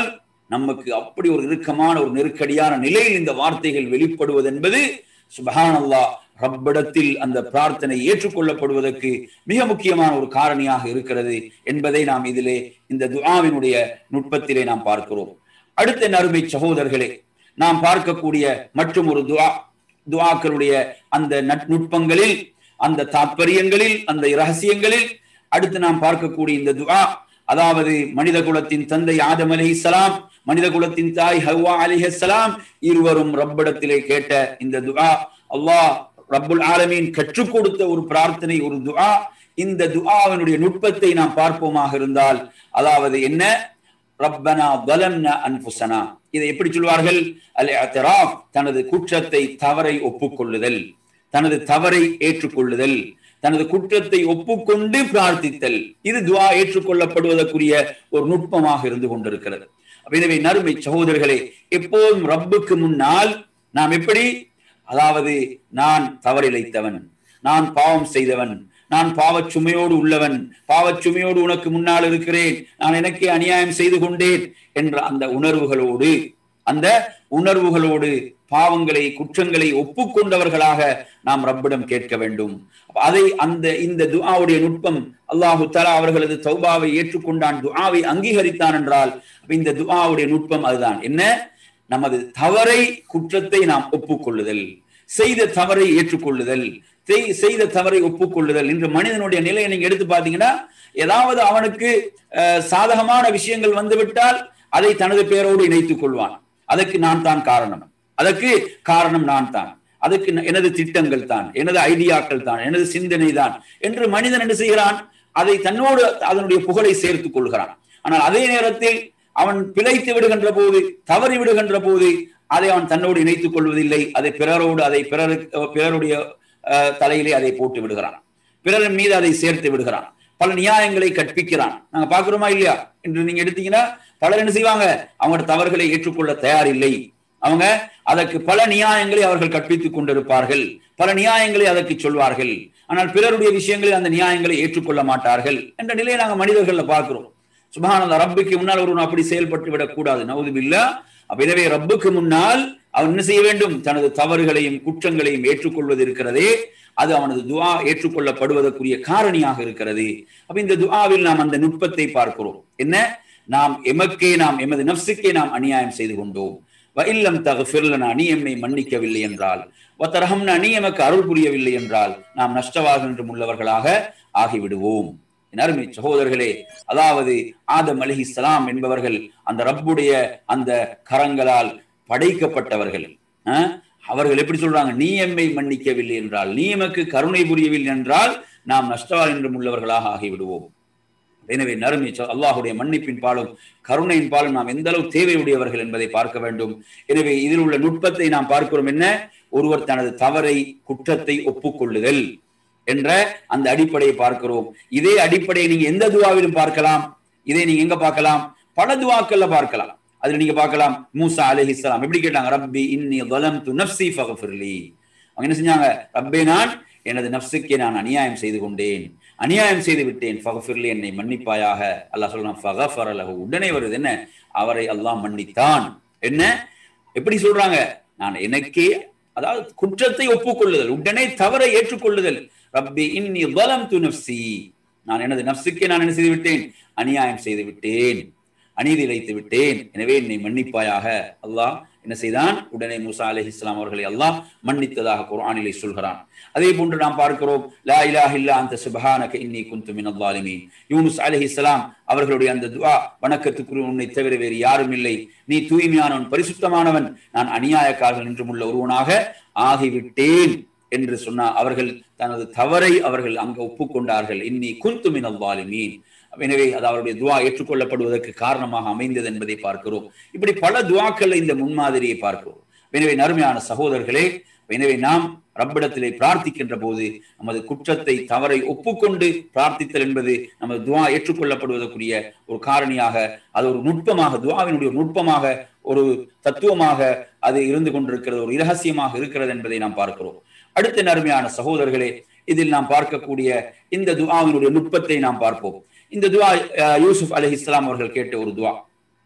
நமக்கு அப்படி ஒரு இறுக்கமான ஒரு நெருக்கடியான நிலையில் இந்த வார்த்தைகள் வெளிப்படுவது என்பது சுபஹானல்லா ரப்பிடத்தில் அந்த பிரார்த்தனை ஏற்றுக்கொள்ளப்படுவதற்கு மிக முக்கியமான ஒரு காரணியாக இருக்கிறது என்பதை நாம் இதிலே இந்த துஆவினுடைய நுட்பத்திலே நாம் பார்க்கிறோம் அடுத்த நறுமை சகோதரர்களே நாம் பார்க்கக்கூடிய மற்றும் ஒரு துஆ துஆக்களுடைய அந்த நுட்பங்களில் அந்த தாற்பயங்களில் அந்த ரகசியங்களில் அடுத்து நாம் பார்க்கக்கூடிய இந்த துஆ அதாவது மனித குலத்தின் தந்தை ஆதம் அலிஹிஸ்லாம் மனித குலத்தின் தாய் ஹவ்வா அலிஹலாம் இருவரும் ரப்பிடத்திலே கேட்ட இந்த துஆ அல்லாஹ் ரப்புல் ஆலமீன் கற்றுக் கொடுத்த ஒரு பிரார்த்தனை ஒரு துஆ இந்த துஆவினுடைய நுட்பத்தை நாம் பார்ப்போமாக இருந்தால் அதாவது என்ன ரப்பனா வலம்னா அன்புசனா இதை எப்படி சொல்வார்கள் அல் அத்தராப் தனது குற்றத்தை தவறை ஒப்புக்கொள்ளுதல் தனது தவறை ஏற்றுக்கொள்ளுதல் தனது குற்றத்தை ஒப்புக்கொண்டு பிரார்த்தித்தல் இது துவா ஏற்றுக்கொள்ளப்படுவதற்குரிய ஒரு நுட்பமாக இருந்து கொண்டிருக்கிறது எனவே நறுமை சகோதரர்களே எப்போதும் ரப்புக்கு முன்னால் நாம் எப்படி அதாவது நான் தவறிழைத்தவன் நான் பாவம் செய்தவன் நான் பாவச் சுமையோடு உள்ளவன் பாவச் சுமையோடு உனக்கு முன்னால் இருக்கிறேன் நான் எனக்கே அநியாயம் செய்து கொண்டேன் என்ற அந்த உணர்வுகளோடு அந்த உணர்வுகளோடு பாவங்களை குற்றங்களை ஒப்புக்கொண்டவர்களாக நாம் ரப்பிடம் கேட்க வேண்டும் அதை அந்த இந்த துஆவுடைய நுட்பம் அல்லாஹு தலா அவர்களது தௌபாவை ஏற்றுக்கொண்டான் துஆவை அங்கீகரித்தான் என்றால் இந்த துஆவுடைய நுட்பம் அதுதான் என்ன நமது தவறை குற்றத்தை நாம் ஒப்புக்கொள்ளுதல் செய்த தவறை ஏற்றுக்கொள்ளுதல் செய்த தவறை ஒப்புக்கொள்ளுதல் இன்று மனிதனுடைய நிலையை நீங்க எடுத்து பாத்தீங்கன்னா ஏதாவது அவனுக்கு சாதகமான விஷயங்கள் வந்துவிட்டால் அதை தனது பேரோடு இணைத்துக் கொள்வான் அதற்கு நான் தான் காரணம் அதற்கு காரணம் நான் தான் அதுக்கு எனது திட்டங்கள் தான் எனது ஐடியாக்கள் தான் எனது சிந்தனை தான் என்று மனிதன் என்ன செய்கிறான் அதை தன்னோடு அதனுடைய புகழை சேர்த்துக் கொள்கிறான் ஆனால் அதே நேரத்தில் அவன் பிழைத்து விடுகின்ற போது தவறி விடுகின்ற போது அதை அவன் தன்னோடு இணைத்துக் கொள்வதில்லை அதை பிறரோடு அதை பிறரு பிறருடைய தலையிலே அதை போட்டு விடுகிறான் பிறரின் மீது அதை சேர்த்து விடுகிறான் பல நியாயங்களை கற்பிக்கிறான் நாங்க பாக்குறோமா இல்லையா என்று நீங்க எடுத்தீங்கன்னா பலர் என்ன செய்வாங்க அவங்களோட தவறுகளை ஏற்றுக்கொள்ள தயாரில்லை அவங்க அதற்கு பல நியாயங்களை அவர்கள் கற்பித்துக் கொண்டிருப்பார்கள் பல நியாயங்களை அதற்கு சொல்வார்கள் ஆனால் பிறருடைய விஷயங்களில் அந்த நியாயங்களை ஏற்றுக்கொள்ள மாட்டார்கள் என்ற நிலையை நாங்கள் மனிதர்கள்ல பார்க்கிறோம் சுபஹானந்த ரப்புக்கு முன்னால் ஒருவன் அப்படி செயல்பட்டு விடக்கூடாது நவுதுபில்லா அப்ப எனவே ரப்புக்கு முன்னால் அவன் என்ன செய்ய வேண்டும் தனது தவறுகளையும் குற்றங்களையும் ஏற்றுக்கொள்வது இருக்கிறதே அது அவனது துவா ஏற்றுக்கொள்ளப்படுவதற்குரிய காரணியாக இருக்கிறது அப்ப இந்த துவாவில் நாம் அந்த நுட்பத்தை பார்க்கிறோம் என்ன நாம் எமக்கே நாம் எமது நப்சுக்கே நாம் அநியாயம் செய்து கொண்டோம் இல்லம் தகஃபிர்லனா நீ எம்மை மன்னிக்கவில்லை என்றால் ஒத்தரகம்னா நீ எமக்கு அருள் புரியவில்லை என்றால் நாம் நஷ்டவாகின்றும் உள்ளவர்களாக ஆகிவிடுவோம் அருமை சகோதரர்களே அதாவது ஆதம் அலி இஸ்லாம் என்பவர்கள் அந்த ரப்புடைய அந்த கரங்களால் படைக்கப்பட்டவர்கள் அவர்கள் எப்படி சொல்றாங்க நீ எம்மை மன்னிக்கவில்லை என்றால் நீ எமக்கு கருணை புரியவில்லை என்றால் நாம் நஷ்டவாகின்றும் உள்ளவர்களாக ஆகிவிடுவோம் எனவே நறுமை அல்லாஹுடைய மன்னிப்பின் பாலும் கருணையின் பாலும் நாம் எந்த அளவு தேவையுடையவர்கள் என்பதை பார்க்க வேண்டும் எனவே இதில் உள்ள நுட்பத்தை நாம் பார்க்கிறோம் என்ன ஒருவர் தனது தவறை குற்றத்தை ஒப்புக்கொள்ளுதல் என்ற அந்த அடிப்படையை பார்க்கிறோம் இதே அடிப்படையை நீங்க எந்த துவாவிலும் பார்க்கலாம் இதை நீங்க எங்க பார்க்கலாம் பல துவாக்கள்ல பார்க்கலாம் அதுல நீங்க பார்க்கலாம் மூசா அலிஹிஸ்லாம் எப்படி கேட்டாங்க ரப்பி இன்னி வலம் து நப்சி ஃபகஃபிர்லி அவங்க என்ன செஞ்சாங்க ரப்பே நான் எனது நப்சுக்கே நான் அநியாயம் செய்து கொண்டேன் அநியாயம் செய்து விட்டேன் ஃபகஃபிர்லி என்னை மன்னிப்பாயாக அல்லாஹ் சொல்றான் ஃபகஃபர் அலஹு உடனே வருது என்ன அவரை அல்லாஹ் மன்னித்தான் என்ன எப்படி சொல்றாங்க நான் எனக்கே அதாவது குற்றத்தை ஒப்புக்கொள்ளுதல் உடனே தவறை ஏற்றுக்கொள்ளுதல் ரப்பி இன்னி வலம் து நப்சி நான் எனது நப்சுக்கே நான் என்ன செய்து விட்டேன் அநியாயம் செய்து விட்டேன் அநீதி இழைத்து விட்டேன் எனவே என்னை மன்னிப்பாயாக அல்லாஹ் என்ன செய்தான் உடனே மூசா அலி இஸ்லாம் அவர்களை அல்லாஹ் மன்னித்ததாக குர்ஆனிலே சொல்கிறான் அதே போன்று நாம் பார்க்கிறோம் லா இலாஹ இல்லா அந்த சுபஹானக இன்னி குந்து மினல் ஸாலிமீன் யூனுஸ் அலைஹி ஸலாம் அவர்களுடைய அந்த துஆ வணக்கத்துக்குரிய உன்னை தவிர வேறு யாரும் இல்லை நீ தூய்மையானவன் பரிசுத்தமானவன் நான் அநியாயக்காரர்கள் என்றும் உள்ள ஒருவனாக ஆகிவிட்டேன் என்று சொன்னார் அவர்கள் தனது தவறை அவர்கள் அங்கு ஒப்புக்கொண்டார்கள் இன்னி குந்து மினல் ஸாலிமீன் எனவே அது அவருடைய துவா ஏற்றுக்கொள்ளப்படுவதற்கு காரணமாக அமைந்தது என்பதை பார்க்கிறோம் இப்படி பல துவாக்கள் இந்த முன்மாதிரியை பார்க்கிறோம் எனவே நறுமையான சகோதரர்களே எனவே நாம் ரப்பிடத்திலே பிரார்த்திக்கின்ற போது நமது குற்றத்தை தவறை ஒப்புக்கொண்டு பிரார்த்தித்தல் என்பது நமது துவா ஏற்றுக்கொள்ளப்படுவதற்குரிய ஒரு காரணியாக அது ஒரு நுட்பமாக துவாவினுடைய ஒரு நுட்பமாக ஒரு தத்துவமாக அது இருந்து கொண்டிருக்கிறது ஒரு இரகசியமாக இருக்கிறது என்பதை நாம் பார்க்கிறோம் அடுத்த நறுமையான சகோதரர்களே இதில் நாம் பார்க்கக்கூடிய இந்த துவாவினுடைய நுட்பத்தை நாம் பார்ப்போம் இந்த துவா யூசுப் அலி இஸ்லாம் அவர்கள் கேட்ட ஒரு துவா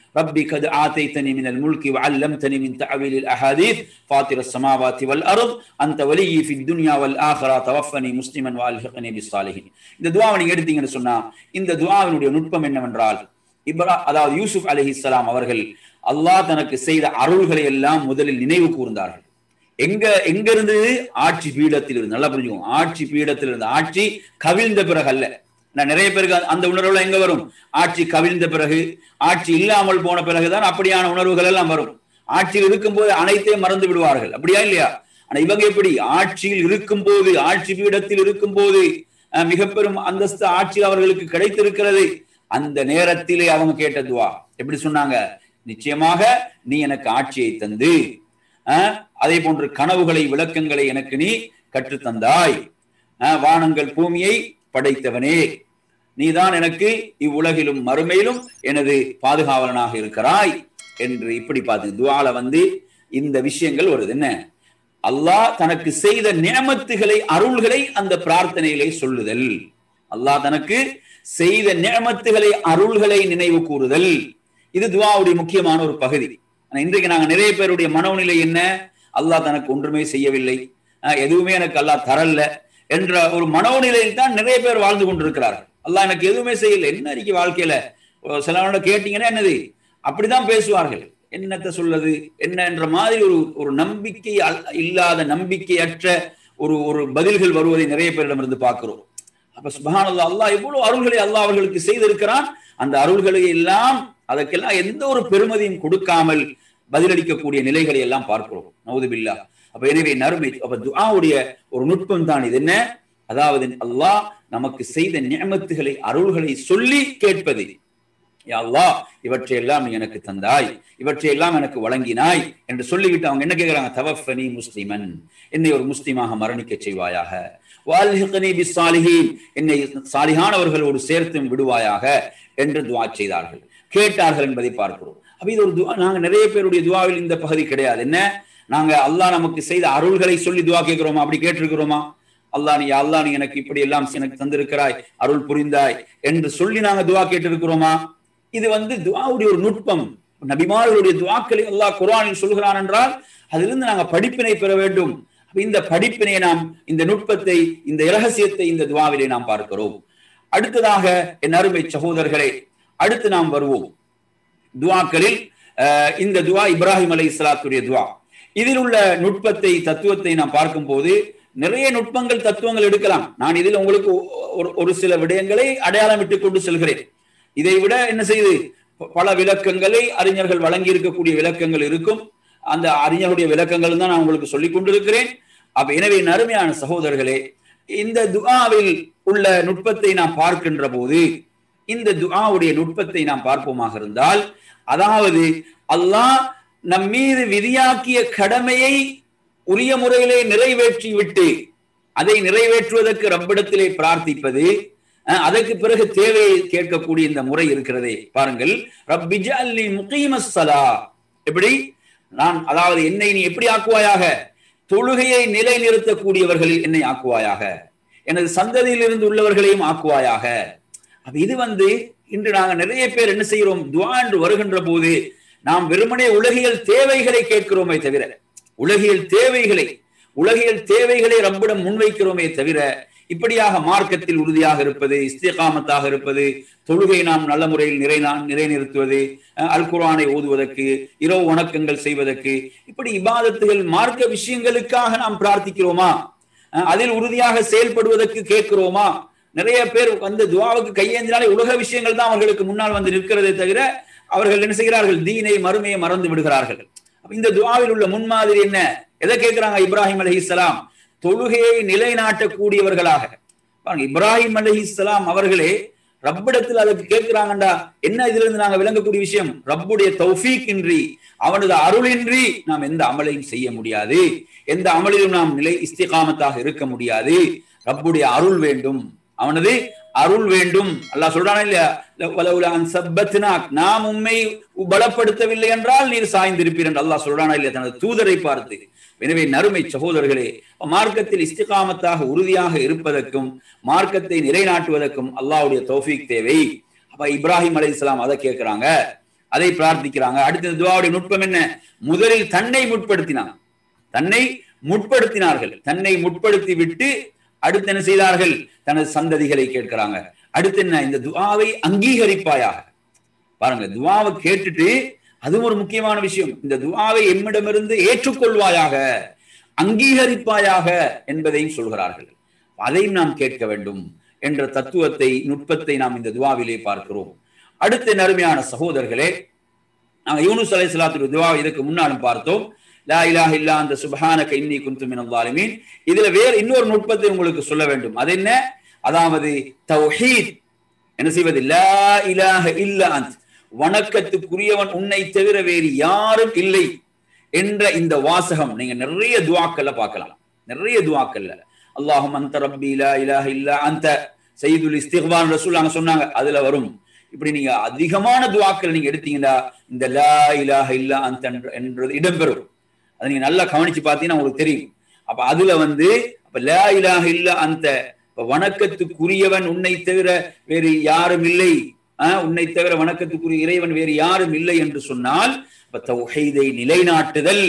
ربي قد آتيتني من الملك وعلمتني من تعويل الأحاديث فاطر السماوات والأرض أنت ولي في الدنيا والآخرة توفني مسلما وألحقني بالصالحين இந்த துவாவை நீங்க எடுத்தீங்கன்னு சொன்னா இந்த துவாவினுடைய நுட்பம் என்னவென்றால் இப்ரா அதாவது யூசுப் அலிஹிஸ்லாம் அவர்கள் அல்லாஹ் தனக்கு செய்த அருள்களை எல்லாம் முதலில் நினைவு கூர்ந்தார்கள் எங்க எங்க இருந்தது ஆட்சி பீடத்தில் இருந்து நல்லா புரிஞ்சுக்கோங்க ஆட்சி பீடத்தில் இருந்து ஆட்சி கவிழ்ந்த பிறகு அல்ல நான் நிறைய பேருக்கு அந்த உணர்வுல எங்க வரும் ஆட்சி கவிழ்ந்த பிறகு ஆட்சி இல்லாமல் போன பிறகுதான் அப்படியான உணர்வுகள் எல்லாம் வரும் ஆட்சியில் இருக்கும்போது அனைத்தையும் மறந்து விடுவார்கள் அப்படியா இல்லையா ஆனா இவங்க எப்படி ஆட்சியில் இருக்கும் போது ஆட்சி பீடத்தில் இருக்கும் போது மிக பெரும் அந்தஸ்து ஆட்சி அவர்களுக்கு கிடைத்திருக்கிறது அந்த நேரத்திலே அவங்க கேட்ட துவா எப்படி சொன்னாங்க நிச்சயமாக நீ எனக்கு ஆட்சியை தந்து அதே போன்று கனவுகளை விளக்கங்களை எனக்கு நீ கற்றுத்தந்தாய் வானங்கள் பூமியை படைத்தவனே நீதான் எனக்கு இவ்வுலகிலும் மறுமையிலும் எனது பாதுகாவலனாக இருக்கிறாய் என்று இப்படி பார்த்து துவால வந்து இந்த விஷயங்கள் வருது என்ன அல்லாஹ் தனக்கு செய்த நியமத்துகளை அருள்களை அந்த பிரார்த்தனையிலே சொல்லுதல் அல்லாஹ் தனக்கு செய்த நியமத்துகளை அருள்களை நினைவு கூறுதல் இது துவாவுடைய முக்கியமான ஒரு பகுதி இன்றைக்கு நாங்க நிறைய பேருடைய மனோநிலை என்ன அல்லாஹ் தனக்கு ஒன்றுமே செய்யவில்லை எதுவுமே எனக்கு அல்லாஹ் தரல என்ற ஒரு மனோநிலையில் தான் நிறைய பேர் வாழ்ந்து கொண்டிருக்கிறார்கள் அல்லாஹ் எனக்கு எதுவுமே செய்யல என்ன இருக்கு வாழ்க்கையில சிலவனோட கேட்டீங்கன்னா என்னது அப்படிதான் பேசுவார்கள் என்னத்தை சொல்றது என்ன என்ற மாதிரி ஒரு ஒரு நம்பிக்கை இல்லாத நம்பிக்கையற்ற ஒரு ஒரு பதில்கள் வருவதை நிறைய பேரிடமிருந்து பார்க்கிறோம் அப்ப சுபஹானல்லா அல்லாஹ் எவ்வளவு அருள்களை அல்லாஹ் அவர்களுக்கு செய்திருக்கிறான் அந்த அருள்களை எல்லாம் அதற்கெல்லாம் எந்த ஒரு பெருமதியும் கொடுக்காமல் பதிலளிக்கக்கூடிய நிலைகளை எல்லாம் பார்க்கிறோம் நவுதுபில்லா அப்ப எனவே நறுமை அப்ப துஆவுடைய ஒரு நுட்பம் தான் இது என்ன அதாவது அல்லாஹ் நமக்கு செய்த நியமத்துகளை அருள்களை சொல்லி கேட்பது அல்லாஹ் இவற்றையெல்லாம் நீ எனக்கு தந்தாய் இவற்றையெல்லாம் எனக்கு வழங்கினாய் என்று சொல்லிவிட்டு அவங்க என்ன கேட்கிறாங்க தவஃபனி முஸ்லிமன் என்னை ஒரு முஸ்லிமாக மரணிக்க செய்வாயாக என்னை சாலிகானவர்களோடு சேர்த்தும் விடுவாயாக என்று துவா செய்தார்கள் கேட்டார்கள் என்பதை பார்க்கிறோம் அப்ப இது ஒரு துவா நாங்க நிறைய பேருடைய துவாவில் இந்த பகுதி கிடையாது என்ன நாங்க அல்லாஹ் நமக்கு செய்த அருள்களை சொல்லி துவா கேட்கிறோமா அப்படி கேட்டிருக்கிறோமா அல்லாஹ் நீ அல்லாஹ் நீ எனக்கு இப்படி எல்லாம் எனக்கு தந்திருக்கிறாய் அருள் புரிந்தாய் என்று சொல்லி நாங்க துவா கேட்டிருக்கிறோமா இது வந்து துவாவுடைய ஒரு நுட்பம் நபிமார்களுடைய துவாக்களை அல்லாஹ் குரானில் சொல்கிறான் என்றால் அதிலிருந்து நாங்க படிப்பினை பெற வேண்டும் இந்த படிப்பினை நாம் இந்த நுட்பத்தை இந்த இரகசியத்தை இந்த துவாவிலே நாம் பார்க்கிறோம் அடுத்ததாக என் அருமை சகோதரர்களே அடுத்து நாம் வருவோம் துவாக்களில் இந்த துவா இப்ராஹிம் அலை இஸ்லாத்துடைய துவா இதில் உள்ள நுட்பத்தை தத்துவத்தை நாம் பார்க்கும் போது நிறைய நுட்பங்கள் தத்துவங்கள் எடுக்கலாம் நான் இதில் உங்களுக்கு ஒரு சில விடயங்களை அடையாளம் விட்டுக் கொண்டு செல்கிறேன் இதை விட என்ன செய்து பல விளக்கங்களை அறிஞர்கள் வழங்கி இருக்கக்கூடிய விளக்கங்கள் இருக்கும் அந்த அறிஞருடைய விளக்கங்கள் தான் நான் உங்களுக்கு சொல்லிக் கொண்டிருக்கிறேன் அப்ப எனவே நறுமையான சகோதரர்களே இந்த துஆவில் உள்ள நுட்பத்தை நாம் பார்க்கின்ற போது இந்த துஆவுடைய நுட்பத்தை நாம் பார்ப்போமாக இருந்தால் அதாவது அல்லாஹ் நம் மீது விதியாக்கிய கடமையை உரிய முறையிலே நிறைவேற்றி விட்டு அதை நிறைவேற்றுவதற்கு ரப்பிடத்திலே பிரார்த்திப்பது அதற்கு பிறகு தேவையை கேட்கக்கூடிய இந்த முறை இருக்கிறதே பாருங்கள் ரப்பிஜல்லி முகீமஸ்ஸலா எப்படி நான் அதாவது என்னை நீ எப்படி ஆக்குவாயாக தொழுகையை நிலை நிறுத்தக்கூடியவர்களில் என்னை ஆக்குவாயாக எனது சந்ததியில் இருந்து உள்ளவர்களையும் ஆக்குவாயாக அப்ப இது வந்து இன்று நாங்க நிறைய பேர் என்ன செய்கிறோம் துவா என்று வருகின்ற போது நாம் வெறுமனே உலகியல் தேவைகளை கேட்கிறோமே தவிர உலகியல் தேவைகளை உலகியல் தேவைகளை ரப்பிடம் முன்வைக்கிறோமே தவிர இப்படியாக மார்க்கத்தில் உறுதியாக இருப்பது இஸ்திகாமத்தாக இருப்பது தொழுகை நாம் நல்ல முறையில் நிறை நிலைநிறுத்துவது அல் குரானை ஓதுவதற்கு இரவு வணக்கங்கள் செய்வதற்கு இப்படி இபாதத்துகள் மார்க்க விஷயங்களுக்காக நாம் பிரார்த்திக்கிறோமா அதில் உறுதியாக செயல்படுவதற்கு கேட்கிறோமா நிறைய பேர் வந்து துவாவுக்கு கையேந்தினாலே உலக விஷயங்கள் தான் அவர்களுக்கு முன்னால் வந்து நிற்கிறதே தவிர அவர்கள் என்ன செய்கிறார்கள் தீனை மறுமையை மறந்து விடுகிறார்கள் இந்த துவாவில் உள்ள முன்மாதிரி என்ன எதை கேட்கிறாங்க இப்ராஹிம் அலி இஸ்லாம் தொழுகையை நிலைநாட்டக்கூடியவர்களாக இப்ராஹிம் அலி இஸ்லாம் அவர்களே ரப்பிடத்தில் அதுக்கு கேட்கிறாங்கண்டா என்ன இதுல இருந்து நாங்க விளங்கக்கூடிய விஷயம் ரப்புடைய தௌஃபீக் இன்றி அவனது அருளின்றி நாம் எந்த அமலையும் செய்ய முடியாது எந்த அமலிலும் நாம் நிலை இஸ்திகாமத்தாக இருக்க முடியாது ரப்புடைய அருள் வேண்டும் அவனது அருள் வேண்டும் அல்லாஹ் சொல்றானா இல்லையா சப்பத்னாக் நாம் உண்மை பலப்படுத்தவில்லை என்றால் நீர் சாய்ந்திருப்பீர் என்று அல்லாஹ் சொல்றானா இல்லையா தனது தூதரை பார்த்து எனவே நறுமை சகோதரர்களே மார்க்கத்தில் இஸ்திகாமத்தாக உறுதியாக இருப்பதற்கும் மார்க்கத்தை நிலைநாட்டுவதற்கும் அல்லாஹ்வுடைய தௌஃபீக் தேவை அப்ப இப்ராஹிம் அலி இஸ்லாம் அதை கேட்கிறாங்க அதை பிரார்த்திக்கிறாங்க அடுத்த துவாவுடைய நுட்பம் என்ன முதலில் தன்னை முற்படுத்தினாங்க தன்னை முற்படுத்தினார்கள் தன்னை முற்படுத்தி விட்டு அடுத்து என்ன செய்தார்கள் தனது சந்ததிகளை கேட்கிறாங்க அடுத்து என்ன இந்த துவாவை அங்கீகரிப்பாயாக பாருங்க துவாவை கேட்டுட்டு அதுவும் ஒரு முக்கியமான விஷயம் இந்த துவாவை எம்மிடமிருந்து ஏற்றுக்கொள்வாயாக அங்கீகரிப்பாயாக என்பதையும் சொல்கிறார்கள் அதையும் நாம் கேட்க வேண்டும் என்ற தத்துவத்தை நுட்பத்தை நாம் இந்த துவாவிலே பார்க்கிறோம் அடுத்த நறுமையான சகோதரர்களே நாங்கள் யூனுஸ் அலை சலாத்துடைய துவா இதுக்கு முன்னாலும் பார்த்தோம் லா இலாஹ இல்லா அந்த சுபஹானக இன்னி குந்து மினல் ஸாலிமீன் இதுல வேற இன்னொரு நுட்பத்தை உங்களுக்கு சொல்ல வேண்டும் அது என்ன அதாவது தௌஹீத் என்ன செய்வது லா இலாஹ இல்லா அந்த் வணக்கத்துக்குரியவன் உன்னை தவிர வேறு யாரும் இல்லை என்ற இந்த வாசகம் நீங்க நிறைய துவாக்கள்ல பார்க்கலாம் நிறைய துவாக்கள்ல அல்லாஹும் அந்த ரப்பி லா இலாஹ இல்லா அந்த சைதுல் இஸ்திக்பார் ரசூல் அங்க சொன்னாங்க அதுல வரும் இப்படி நீங்க அதிகமான துவாக்கள் நீங்க எடுத்தீங்கன்னா இந்த லா இலாஹ இல்லா அந்த என்றது இடம்பெறும் அதை நீங்க நல்லா கவனிச்சு பார்த்தீங்கன்னா உங்களுக்கு தெரியும் அப்ப அதுல வந்து அப்ப லா இலாஹ இல்லா அந்த வணக்கத்துக்குரியவன் உன்னை தவிர வேறு யாரும் இல்லை உன்னை தவிர வணக்கத்துக்குரிய இறைவன் வேறு யாரும் இல்லை என்று சொன்னால் தௌஹீதை நிலைநாட்டுதல்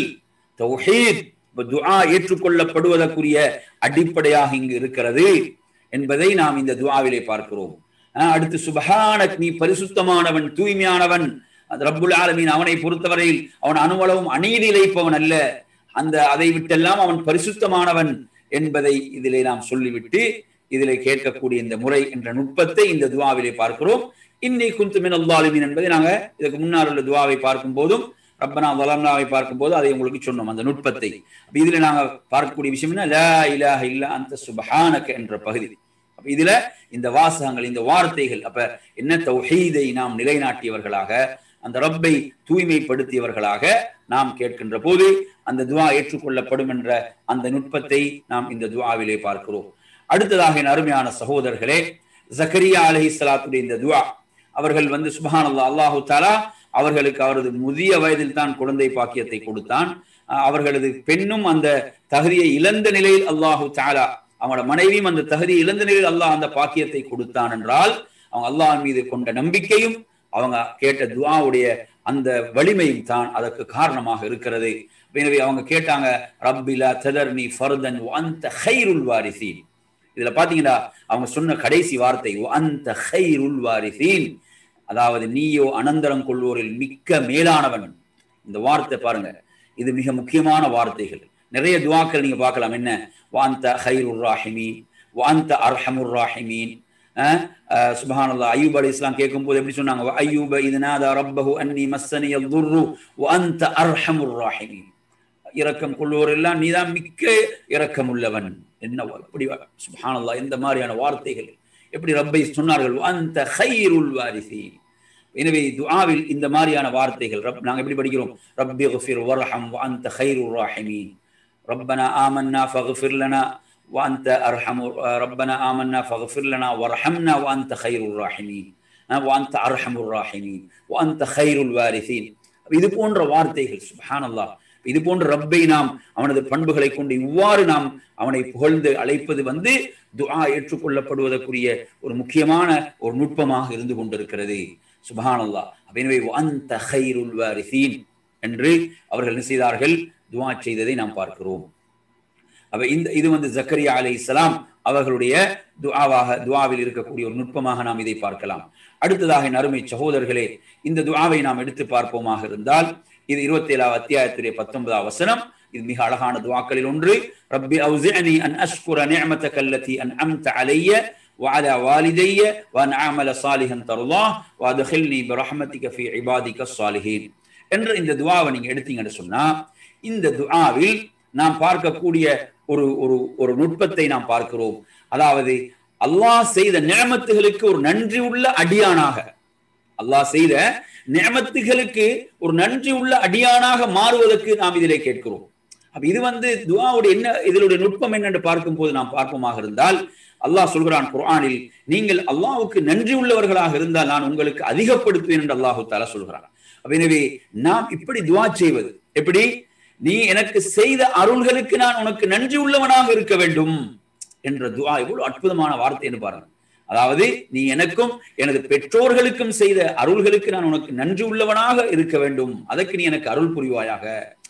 தௌஹீத் துஆ ஏற்றுக்கொள்ளப்படுவதற்குரிய அடிப்படையாக இங்கு இருக்கிறது என்பதை நாம் இந்த துஆவிலே பார்க்கிறோம் அடுத்து சுபஹானக் நீ பரிசுத்தமானவன் தூய்மையானவன் அந்த ரப்புல் ஆலமீன் அவனை பொறுத்தவரையில் அவன் அணுவளவும் அநீதி இழைப்பவன் அல்ல அந்த அதை விட்டெல்லாம் அவன் பரிசுத்தமானவன் என்பதை இதிலே நாம் சொல்லிவிட்டு இதிலே கேட்கக்கூடிய இந்த முறை என்ற நுட்பத்தை இந்த துவாவிலே பார்க்கிறோம் இன்னி குந்து மின் அல்லாலுமீன் என்பதை நாங்க இதுக்கு முன்னால் உள்ள துவாவை பார்க்கும் போதும் ரப்பனா வலம்னாவை பார்க்கும் போது அதை உங்களுக்கு சொன்னோம் அந்த நுட்பத்தை இதுல நாங்க பார்க்கக்கூடிய விஷயம் என்ன லா இலாஹ இல்லா அந்த சுபஹானக என்ற பகுதி அப்ப இதுல இந்த வாசகங்கள் இந்த வார்த்தைகள் அப்ப என்ன தௌஹீதை நாம் நிலைநாட்டியவர்களாக அந்த ரப்பை தூய்மைப்படுத்தியவர்களாக நாம் கேட்கின்ற போது அந்த துவா ஏற்றுக்கொள்ளப்படும் என்ற அந்த நுட்பத்தை நாம் இந்த துவாவிலே பார்க்கிறோம் அடுத்ததாக என் அருமையான சகோதரர்களே ஜக்கரியா அலஹி சலாத்துடைய இந்த துவா அவர்கள் வந்து சுபஹான் அல்லா அல்லாஹு தாலா அவர்களுக்கு அவரது முதிய வயதில் தான் குழந்தை பாக்கியத்தை கொடுத்தான் அவர்களது பெண்ணும் அந்த தகுதியை இழந்த நிலையில் அல்லாஹு தாலா அவங்களோட மனைவியும் அந்த தகுதியை இழந்த நிலையில் அல்லாஹ் அந்த பாக்கியத்தை கொடுத்தான் என்றால் அவங்க அல்லாஹ் மீது கொண்ட நம்பிக்கையும் அவங்க கேட்ட துவாவுடைய அந்த வலிமையும் தான் அதற்கு காரணமாக இருக்கிறது எனவே அவங்க கேட்டாங்க ரப்பிலா ததர்னி ஃபர்தன் அந்த ஹைருல் வாரிசீன் இதுல பாத்தீங்கன்னா அவங்க சொன்ன கடைசி வார்த்தை அந்த ஹைருல் வாரிசீன் அதாவது நீயோ அனந்தரம் கொள்வோரில் மிக்க மேலானவன் இந்த வார்த்தை பாருங்க இது மிக முக்கியமான வார்த்தைகள் நிறைய துவாக்கள் நீங்க பார்க்கலாம் என்ன வாந்த ஹைருர் ராஹிமீன் வாந்த அர்ஹமுர் ராஹிமீன் சுபஹான் அல்லா ஐயூப் அலி இஸ்லாம் கேட்கும் போது எப்படி சொன்னாங்க ஐயூப இதுநாதா ரப்பஹு அன்னி மஸ்ஸனி யதுர்ரு வஅன்த அர்ஹமுர் ராஹிமீன் இரக்கம் கொள்வோர் எல்லாம் நீதான் மிக்க இரக்கம் உள்ளவன் என்ன எப்படி சுபஹான் அல்லா இந்த மாதிரியான வார்த்தைகள் எப்படி ரப்பை சொன்னார்கள் அந்த ஹைருல் வாரிசீன் எனவே துஆவில் இந்த மாதிரியான வார்த்தைகள் ரப் நாங்க எப்படி படிக்கிறோம் ரப்பி குஃபிர் வர்ஹம் வஅன்த ஹைருர் ராஹிமீன் ربنا آمنا فاغفر لنا وأنت أرحم ربنا آمنا فاغفر لنا وارحمنا وأنت خير الراحمين وأنت أرحم الراحمين وأنت خير الوارثين இது போன்ற வார்த்தைகள் சுபஹான் அல்லாஹ் இது போன்ற ரப்பை நாம் அவனது பண்புகளை கொண்டு இவ்வாறு நாம் அவனை புகழ்ந்து அழைப்பது வந்து துஆ ஏற்றுக்கொள்ளப்படுவதற்குரிய ஒரு முக்கியமான ஒரு நுட்பமாக இருந்து கொண்டிருக்கிறது சுபஹான் அல்லாஹ் எனவே அந்த ஹைருல் வாரிசீன் என்று அவர்கள் என்ன செய்தார்கள் துவா செய்ததை நாம் பார்க்கிறோம் அப்ப இந்த இது வந்து ஜக்கரியா அலை இஸ்லாம் அவர்களுடைய துவாவாக துவாவில் இருக்கக்கூடிய ஒரு நுட்பமாக நாம் இதை பார்க்கலாம் அடுத்ததாக என் அருமை சகோதரர்களே இந்த துவாவை நாம் எடுத்து பார்ப்போமாக இருந்தால் இது இருபத்தி ஏழாவது அத்தியாயத்துடைய பத்தொன்பதாம் வசனம் இது மிக அழகான துவாக்களில் ஒன்று ரப்பி அவுசிஅனி அன் அஷ்குர நிஅமதக அல்லதி அன்அம்த அலைய وعلى والدي وأن أعمل صالحا ترضاه وأدخلني برحمتك في عبادك الصالحين என்ற இந்த துவாவை நீங்க எடுத்தீங்கன்னு சொன்னா இந்த துஆவில் நாம் பார்க்கக்கூடிய ஒரு ஒரு ஒரு நுட்பத்தை நாம் பார்க்கிறோம் அதாவது அல்லாஹ் செய்த நியமத்துகளுக்கு ஒரு நன்றி உள்ள அடியானாக அல்லாஹ் செய்த நியமத்துகளுக்கு ஒரு நன்றி உள்ள அடியானாக மாறுவதற்கு நாம் இதிலே கேட்கிறோம் அப்ப இது வந்து துவாவுடைய என்ன இதனுடைய நுட்பம் என்னென்று பார்க்கும் போது நாம் பார்ப்போமாக இருந்தால் அல்லாஹ் சொல்கிறான் குர்ஆனில் நீங்கள் அல்லாஹ்வுக்கு நன்றி உள்ளவர்களாக இருந்தால் நான் உங்களுக்கு அதிகப்படுத்துவேன் என்று அல்லாஹு தாலா சொல்கிறான் எனவே நாம் இப்படி துவா செய்வது எப்படி நீ எனக்கு செய்த அருள்களுக்கு நான் உனக்கு நன்றி உள்ளவனாக இருக்க வேண்டும் என்ற துவா எவ்வளவு அற்புதமான வார்த்தை என்று பாருங்க அதாவது நீ எனக்கும் எனது பெற்றோர்களுக்கும் செய்த அருள்களுக்கு நான் உனக்கு நன்றி உள்ளவனாக இருக்க வேண்டும் அதற்கு நீ எனக்கு அருள் புரிவாயாக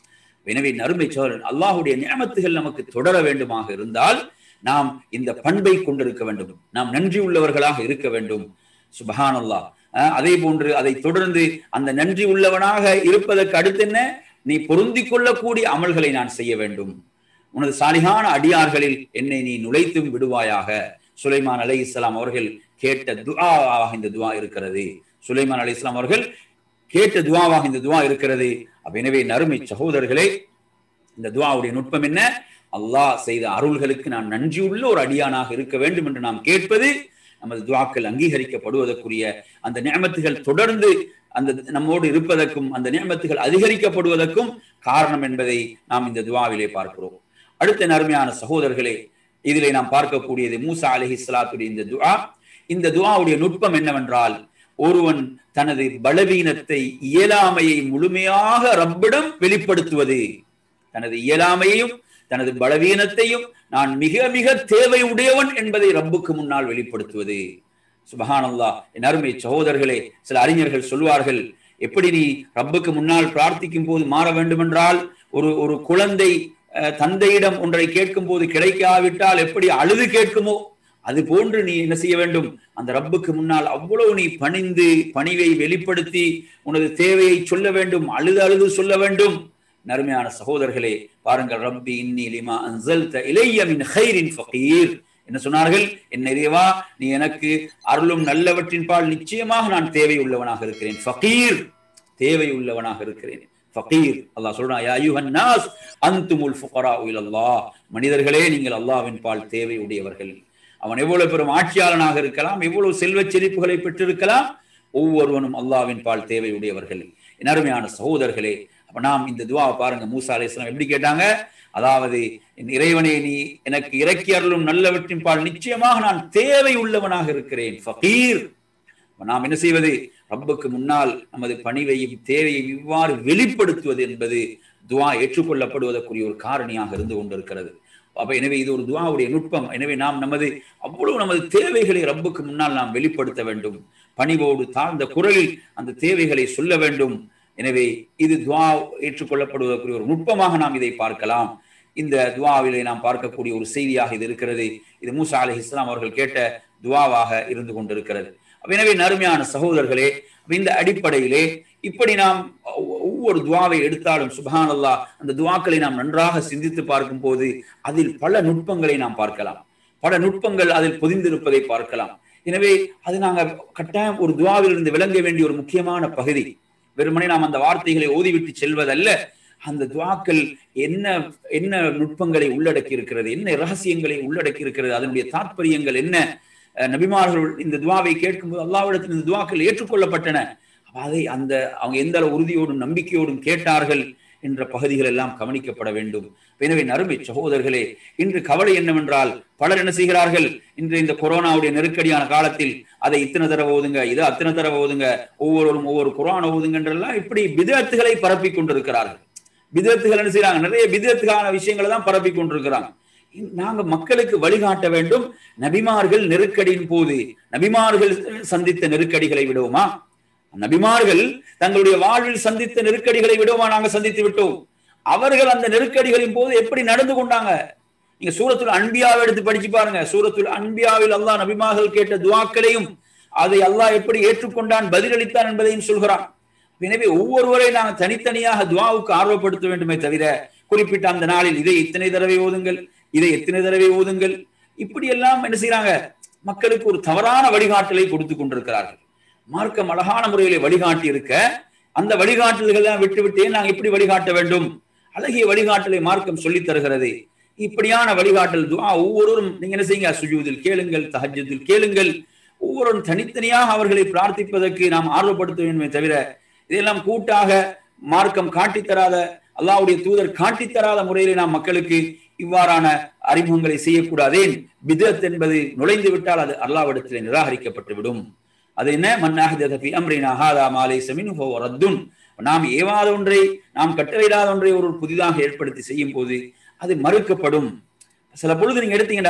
எனவே நறுமை சோழன் அல்லாஹுடைய நியமத்துகள் நமக்கு தொடர வேண்டுமாக இருந்தால் நாம் இந்த பண்பை கொண்டிருக்க வேண்டும் நாம் நன்றி உள்ளவர்களாக இருக்க வேண்டும் சுபஹான் அல்லாஹ் அதே போன்று அதை தொடர்ந்து அந்த நன்றி உள்ளவனாக இருப்பதற்கு அடுத்து என்ன நீ பொருந்தி கொள்ளக்கூடிய அமல்களை நான் செய்ய வேண்டும் உனது சாலிகான அடியார்களில் என்னை நீ நுழைத்தும் விடுவாயாக சுலைமான் அலை இஸ்லாம் அவர்கள் கேட்ட துவாவாக இந்த துவா இருக்கிறது சுலைமான் அலி இஸ்லாம் அவர்கள் கேட்ட துவாவாக இந்த துவா இருக்கிறது அப்ப எனவே நறுமை சகோதரர்களே இந்த துவாவுடைய நுட்பம் என்ன அல்லாஹ் செய்த அருள்களுக்கு நான் நன்றியுள்ள ஒரு அடியானாக இருக்க வேண்டும் என்று நாம் கேட்பது நமது துவாக்கள் அங்கீகரிக்கப்படுவதற்குரிய அந்த நியமத்துகள் தொடர்ந்து அந்த நம்மோடு இருப்பதற்கும் அந்த நியமத்துகள் அதிகரிக்கப்படுவதற்கும் காரணம் என்பதை நாம் இந்த துவாவிலே பார்க்கிறோம் அடுத்த நறுமையான சகோதரர்களே இதிலே நாம் பார்க்கக்கூடியது மூசா அலஹி இஸ்லாத்துடைய இந்த துவா இந்த துவாவுடைய நுட்பம் என்னவென்றால் ஒருவன் தனது பலவீனத்தை இயலாமையை முழுமையாக ரப்பிடம் வெளிப்படுத்துவது தனது இயலாமையையும் தனது பலவீனத்தையும் நான் மிக மிக தேவை உடையவன் என்பதை ரப்புக்கு முன்னால் வெளிப்படுத்துவது சுபஹானல்லா என் அருமை சகோதரர்களே சில அறிஞர்கள் சொல்வார்கள் எப்படி நீ ரப்புக்கு முன்னால் பிரார்த்திக்கும் போது மாற வேண்டுமென்றால் ஒரு ஒரு குழந்தை தந்தையிடம் ஒன்றை கேட்கும் போது கிடைக்காவிட்டால் எப்படி அழுது கேட்குமோ அது போன்று நீ என்ன செய்ய வேண்டும் அந்த ரப்புக்கு முன்னால் அவ்வளவு நீ பணிந்து பணிவை வெளிப்படுத்தி உனது தேவையை சொல்ல வேண்டும் அழுது அழுது சொல்ல வேண்டும் நறுமையான சகோதரர்களே பாருங்கள் ரப்பி இன்னி லிமா அன்சல்த இலைய மின் ஹைரின் ஃபகீர் என்ன சொன்னார்கள் என் நிறைவா நீ எனக்கு அருளும் நல்லவற்றின் பால் நிச்சயமாக நான் தேவை உள்ளவனாக இருக்கிறேன் ஃபகீர் தேவை உள்ளவனாக இருக்கிறேன் ஃபகீர் அல்லாஹ் சொல்றான் யா அய்யுஹன் நாஸ் அன்துமுல் ஃபுகரா இலல்லாஹ் மனிதர்களே நீங்கள் அல்லாஹ்வின் பால் தேவை உடையவர்கள் அவன் எவ்வளவு பெரும் ஆட்சியாளனாக இருக்கலாம் எவ்வளவு செல்வச் செழிப்புகளை பெற்றிருக்கலாம் ஒவ்வொருவனும் அல்லாவின் பால் தேவை உடையவர்கள் என் அருமையான சகோதரர்களே அப்ப நாம் இந்த துவாவை பாருங்க மூசா அலி இஸ்லாம் எப்படி கேட்டாங்க அதாவது இறைவனே நீ எனக்கு இறக்கி அருளும் நல்லவற்றின் பால் நிச்சயமாக நான் தேவை உள்ளவனாக இருக்கிறேன் ஃபகீர் நாம் என்ன செய்வது ரப்புக்கு முன்னால் நமது பணிவையும் தேவையும் இவ்வாறு வெளிப்படுத்துவது என்பது துவா ஏற்றுக்கொள்ளப்படுவதற்குரிய ஒரு காரணியாக இருந்து கொண்டிருக்கிறது அப்ப எனவே இது ஒரு துவாவுடைய நுட்பம் எனவே நாம் நமது அவ்வளவு நமது தேவைகளை ரப்புக்கு முன்னால் நாம் வெளிப்படுத்த வேண்டும் பணிவோடு தாழ்ந்த குரலில் அந்த தேவைகளை சொல்ல வேண்டும் எனவே இது துவா ஏற்றுக்கொள்ளப்படுவதற்குரிய ஒரு நுட்பமாக நாம் இதை பார்க்கலாம் இந்த துவாவிலே நாம் பார்க்கக்கூடிய ஒரு செய்தியாக இது இருக்கிறது இது மூசா அலி இஸ்லாம் அவர்கள் கேட்ட துவாவாக இருந்து கொண்டிருக்கிறது எனவே நறுமையான சகோதரர்களே இந்த அடிப்படையிலே இப்படி நாம் ஒவ்வொரு துவாவை எடுத்தாலும் சுபான் அல்லா அந்த துவாக்களை நாம் நன்றாக சிந்தித்து பார்க்கும் போது அதில் பல நுட்பங்களை நாம் பார்க்கலாம் பல நுட்பங்கள் அதில் பொதிந்திருப்பதை பார்க்கலாம் எனவே அது நாங்கள் கட்டாயம் ஒரு துவாவில் இருந்து விளங்க வேண்டிய ஒரு முக்கியமான பகுதி வெறுமனே நாம் அந்த வார்த்தைகளை ஓதிவிட்டு செல்வதல்ல அந்த துவாக்கள் என்ன என்ன நுட்பங்களை உள்ளடக்கி இருக்கிறது என்ன ரகசியங்களை உள்ளடக்கி இருக்கிறது அதனுடைய தாற்பயங்கள் என்ன நபிமார்கள் இந்த துவாவை கேட்கும்போது அல்லாவிடத்தில் இந்த துவாக்கள் ஏற்றுக்கொள்ளப்பட்டன அதை அந்த அவங்க எந்த அளவு உறுதியோடும் நம்பிக்கையோடும் கேட்டார்கள் என்ற பகுதிகள் எல்லாம் கவனிக்கப்பட வேண்டும் எனவே நறுமை சகோதரர்களே இன்று கவலை என்னவென்றால் பலர் என்ன செய்கிறார்கள் இன்று இந்த கொரோனாவுடைய நெருக்கடியான காலத்தில் அதை இத்தனை தடவை ஓதுங்க இதை அத்தனை தடவை ஓதுங்க ஒவ்வொருவரும் ஒவ்வொரு குரான் ஓதுங்கன்றெல்லாம் இப்படி விதத்துகளை பரப்பி கொண்டிருக்கிறார்கள் விதத்துகள் என்ன செய்யறாங்க நிறைய விதத்துக்கான விஷயங்களை தான் பரப்பி கொண்டிருக்கிறாங்க நாங்க மக்களுக்கு வழிகாட்ட வேண்டும் நபிமார்கள் நெருக்கடியின் போது நபிமார்கள் சந்தித்த நெருக்கடிகளை விடுவோமா நபிமார்கள் தங்களுடைய வாழ்வில் சந்தித்த நெருக்கடிகளை விடுவோமா நாங்க சந்தித்து விட்டோம் அவர்கள் அந்த நெருக்கடிகளின் போது எப்படி நடந்து கொண்டாங்க நீங்க சூரத்துல் அன்பியாவை எடுத்து படிச்சு பாருங்க சூரத்துல் அன்பியாவில் அல்லாஹ் நபிமார்கள் கேட்ட துவாக்களையும் அதை அல்லாஹ் எப்படி ஏற்றுக்கொண்டான் பதிலளித்தான் என்பதையும் சொல்கிறான் எனவே ஒவ்வொருவரை நாங்கள் தனித்தனியாக துவாவுக்கு ஆர்வப்படுத்த வேண்டுமே தவிர குறிப்பிட்ட அந்த நாளில் இதை இத்தனை தடவை ஓதுங்கள் இதை எத்தனை தடவை ஓதுங்கள் இப்படி எல்லாம் என்ன செய்யறாங்க மக்களுக்கு ஒரு தவறான வழிகாட்டலை கொடுத்து கொண்டிருக்கிறார்கள் மார்க்கம் அழகான முறையிலே வழிகாட்டி இருக்க அந்த வழிகாட்டல்கள் தான் விட்டு விட்டே நாங்கள் இப்படி வழிகாட்ட வேண்டும் அழகிய வழிகாட்டலை மார்க்கம் சொல்லித் தருகிறது இப்படியான வழிகாட்டல் துவா ஒவ்வொருவரும் நீங்க என்ன செய்யுங்க சுஜூதில் கேளுங்கள் தஹஜத்தில் கேளுங்கள் ஒவ்வொருவரும் தனித்தனியாக அவர்களை பிரார்த்திப்பதற்கு நாம் ஆர்வப்படுத்த வேண்டுமே தவிர இதெல்லாம் கூட்டாக மார்க்கம் காட்டித்தராத அல்லாவுடைய தூதர் காட்டித்தராத முறையிலே நாம் மக்களுக்கு இவ்வாறான அறிமுகங்களை செய்யக்கூடாதேன் பிதத் என்பது நுழைந்து விட்டால் அது அல்லாவிடத்தில் நிராகரிக்கப்பட்டு விடும் அது என்ன மன்னாஹி அம்ரினா ஹாதா மாலை சமின் ரத்துன் நாம் ஏவாத ஒன்றை நாம் கட்டளையிடாத ஒன்றை ஒரு புதிதாக ஏற்படுத்தி செய்யும் போது அது மறுக்கப்படும் சில பொழுது நீங்க எடுத்தீங்கன்னா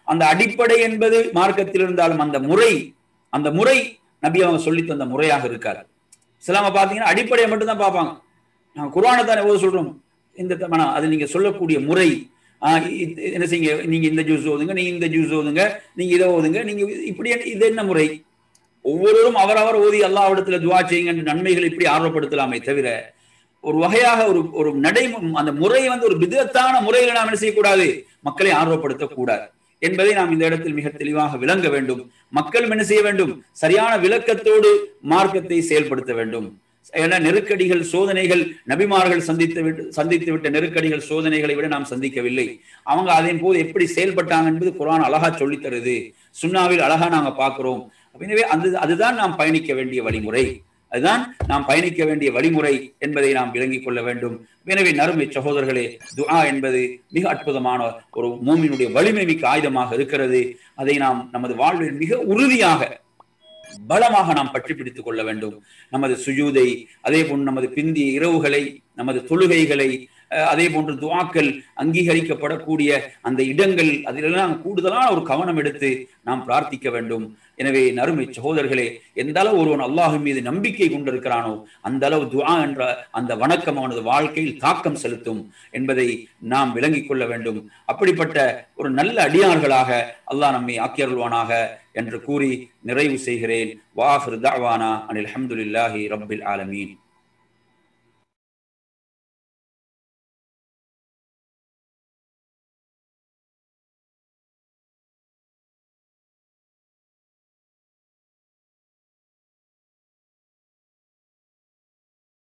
அந்த அடிப்படை என்பது மார்க்கத்தில் இருந்தாலும் அந்த முறை அந்த முறை நபி அவங்க சொல்லி தந்த முறையாக இருக்காது சிலவங்க பார்த்தீங்கன்னா அடிப்படையை மட்டும் தான் பார்ப்பாங்க நாங்கள் குரானை தானே எவ்வளவு சொல்றோம் இந்த மன அது நீங்க சொல்லக்கூடிய முறை ஆஹ் இது- என்ன செய்யுங்க நீங்க இந்த ஜூஸ் ஓதுங்க நீங்க இந்த ஜூஸ் ஓதுங்க நீங்க இதை ஓதுங்க நீங்க இப்படி என்ன- இது என்ன முறை ஒவ்வொருவரும் அவரவர் ஓதி அல்லாஹ்விடத்துல துவா செய்யுங்க என்ற நன்மைகளை இப்படி ஆர்வப்படுத்தலாமே தவிர ஒரு வகையாக ஒரு ஒரு நடை அந்த முறை வந்து ஒரு விதத்தான முறையில நாம் என்ன செய்யக்கூடாது மக்களை ஆர்வப்படுத்தக் கூடாது என்பதை நாம் இந்த இடத்தில் மிக தெளிவாக விளங்க வேண்டும் மக்களும் என்ன செய்ய வேண்டும் சரியான விளக்கத்தோடு மார்க்கத்தை செயல்படுத்த வேண்டும் ஏன்னா நெருக்கடிகள் சோதனைகள் நபிமார்கள் சந்தித்து விட்டு சந்தித்து விட்ட நெருக்கடிகள் சோதனைகளை விட நாம் சந்திக்கவில்லை அவங்க அதன் போது எப்படி செயல்பட்டாங்க என்பது குரான் அழகா சொல்லித் தருது சுன்னாவில் அழகா நாங்க பார்க்கிறோம் எனவே அந்த அதுதான் நாம் பயணிக்க வேண்டிய வழிமுறை அதுதான் நாம் பயணிக்க வேண்டிய வழிமுறை என்பதை நாம் விளங்கிக் கொள்ள வேண்டும் எனவே நறுமை சகோதரர்களே துஆ என்பது மிக அற்புதமான ஒரு மூமினுடைய வலிமை மிக்க ஆயுதமாக இருக்கிறது அதை நாம் நமது வாழ்வில் மிக உறுதியாக பலமாக நாம் பற்றி பிடித்துக் கொள்ள வேண்டும் நமது சுஜூதை அதே போன்று நமது பிந்திய இரவுகளை நமது தொழுகைகளை அஹ், அதே போன்று துவாக்கள் அங்கீகரிக்கப்படக்கூடிய அந்த இடங்கள் அதிலெல்லாம் கூடுதலான ஒரு கவனம் எடுத்து நாம் பிரார்த்திக்க வேண்டும் எனவே நறுமை சகோதரர்களே எந்த அளவு ஒருவன் அல்லாஹின் மீது நம்பிக்கை கொண்டிருக்கிறானோ அந்த அளவு துஆ என்ற அந்த வணக்கம் அவனது வாழ்க்கையில் தாக்கம் செலுத்தும் என்பதை நாம் விளங்கிக் கொள்ள வேண்டும் அப்படிப்பட்ட ஒரு நல்ல அடியார்களாக அல்லாஹ் நம்மை ஆக்கியருள்வானாக என்று கூறி நிறைவு செய்கிறேன் வாஹிர் தஅவானா அனில் அல்ஹம்துலில்லாஹி ரப்பில் ஆலமீன்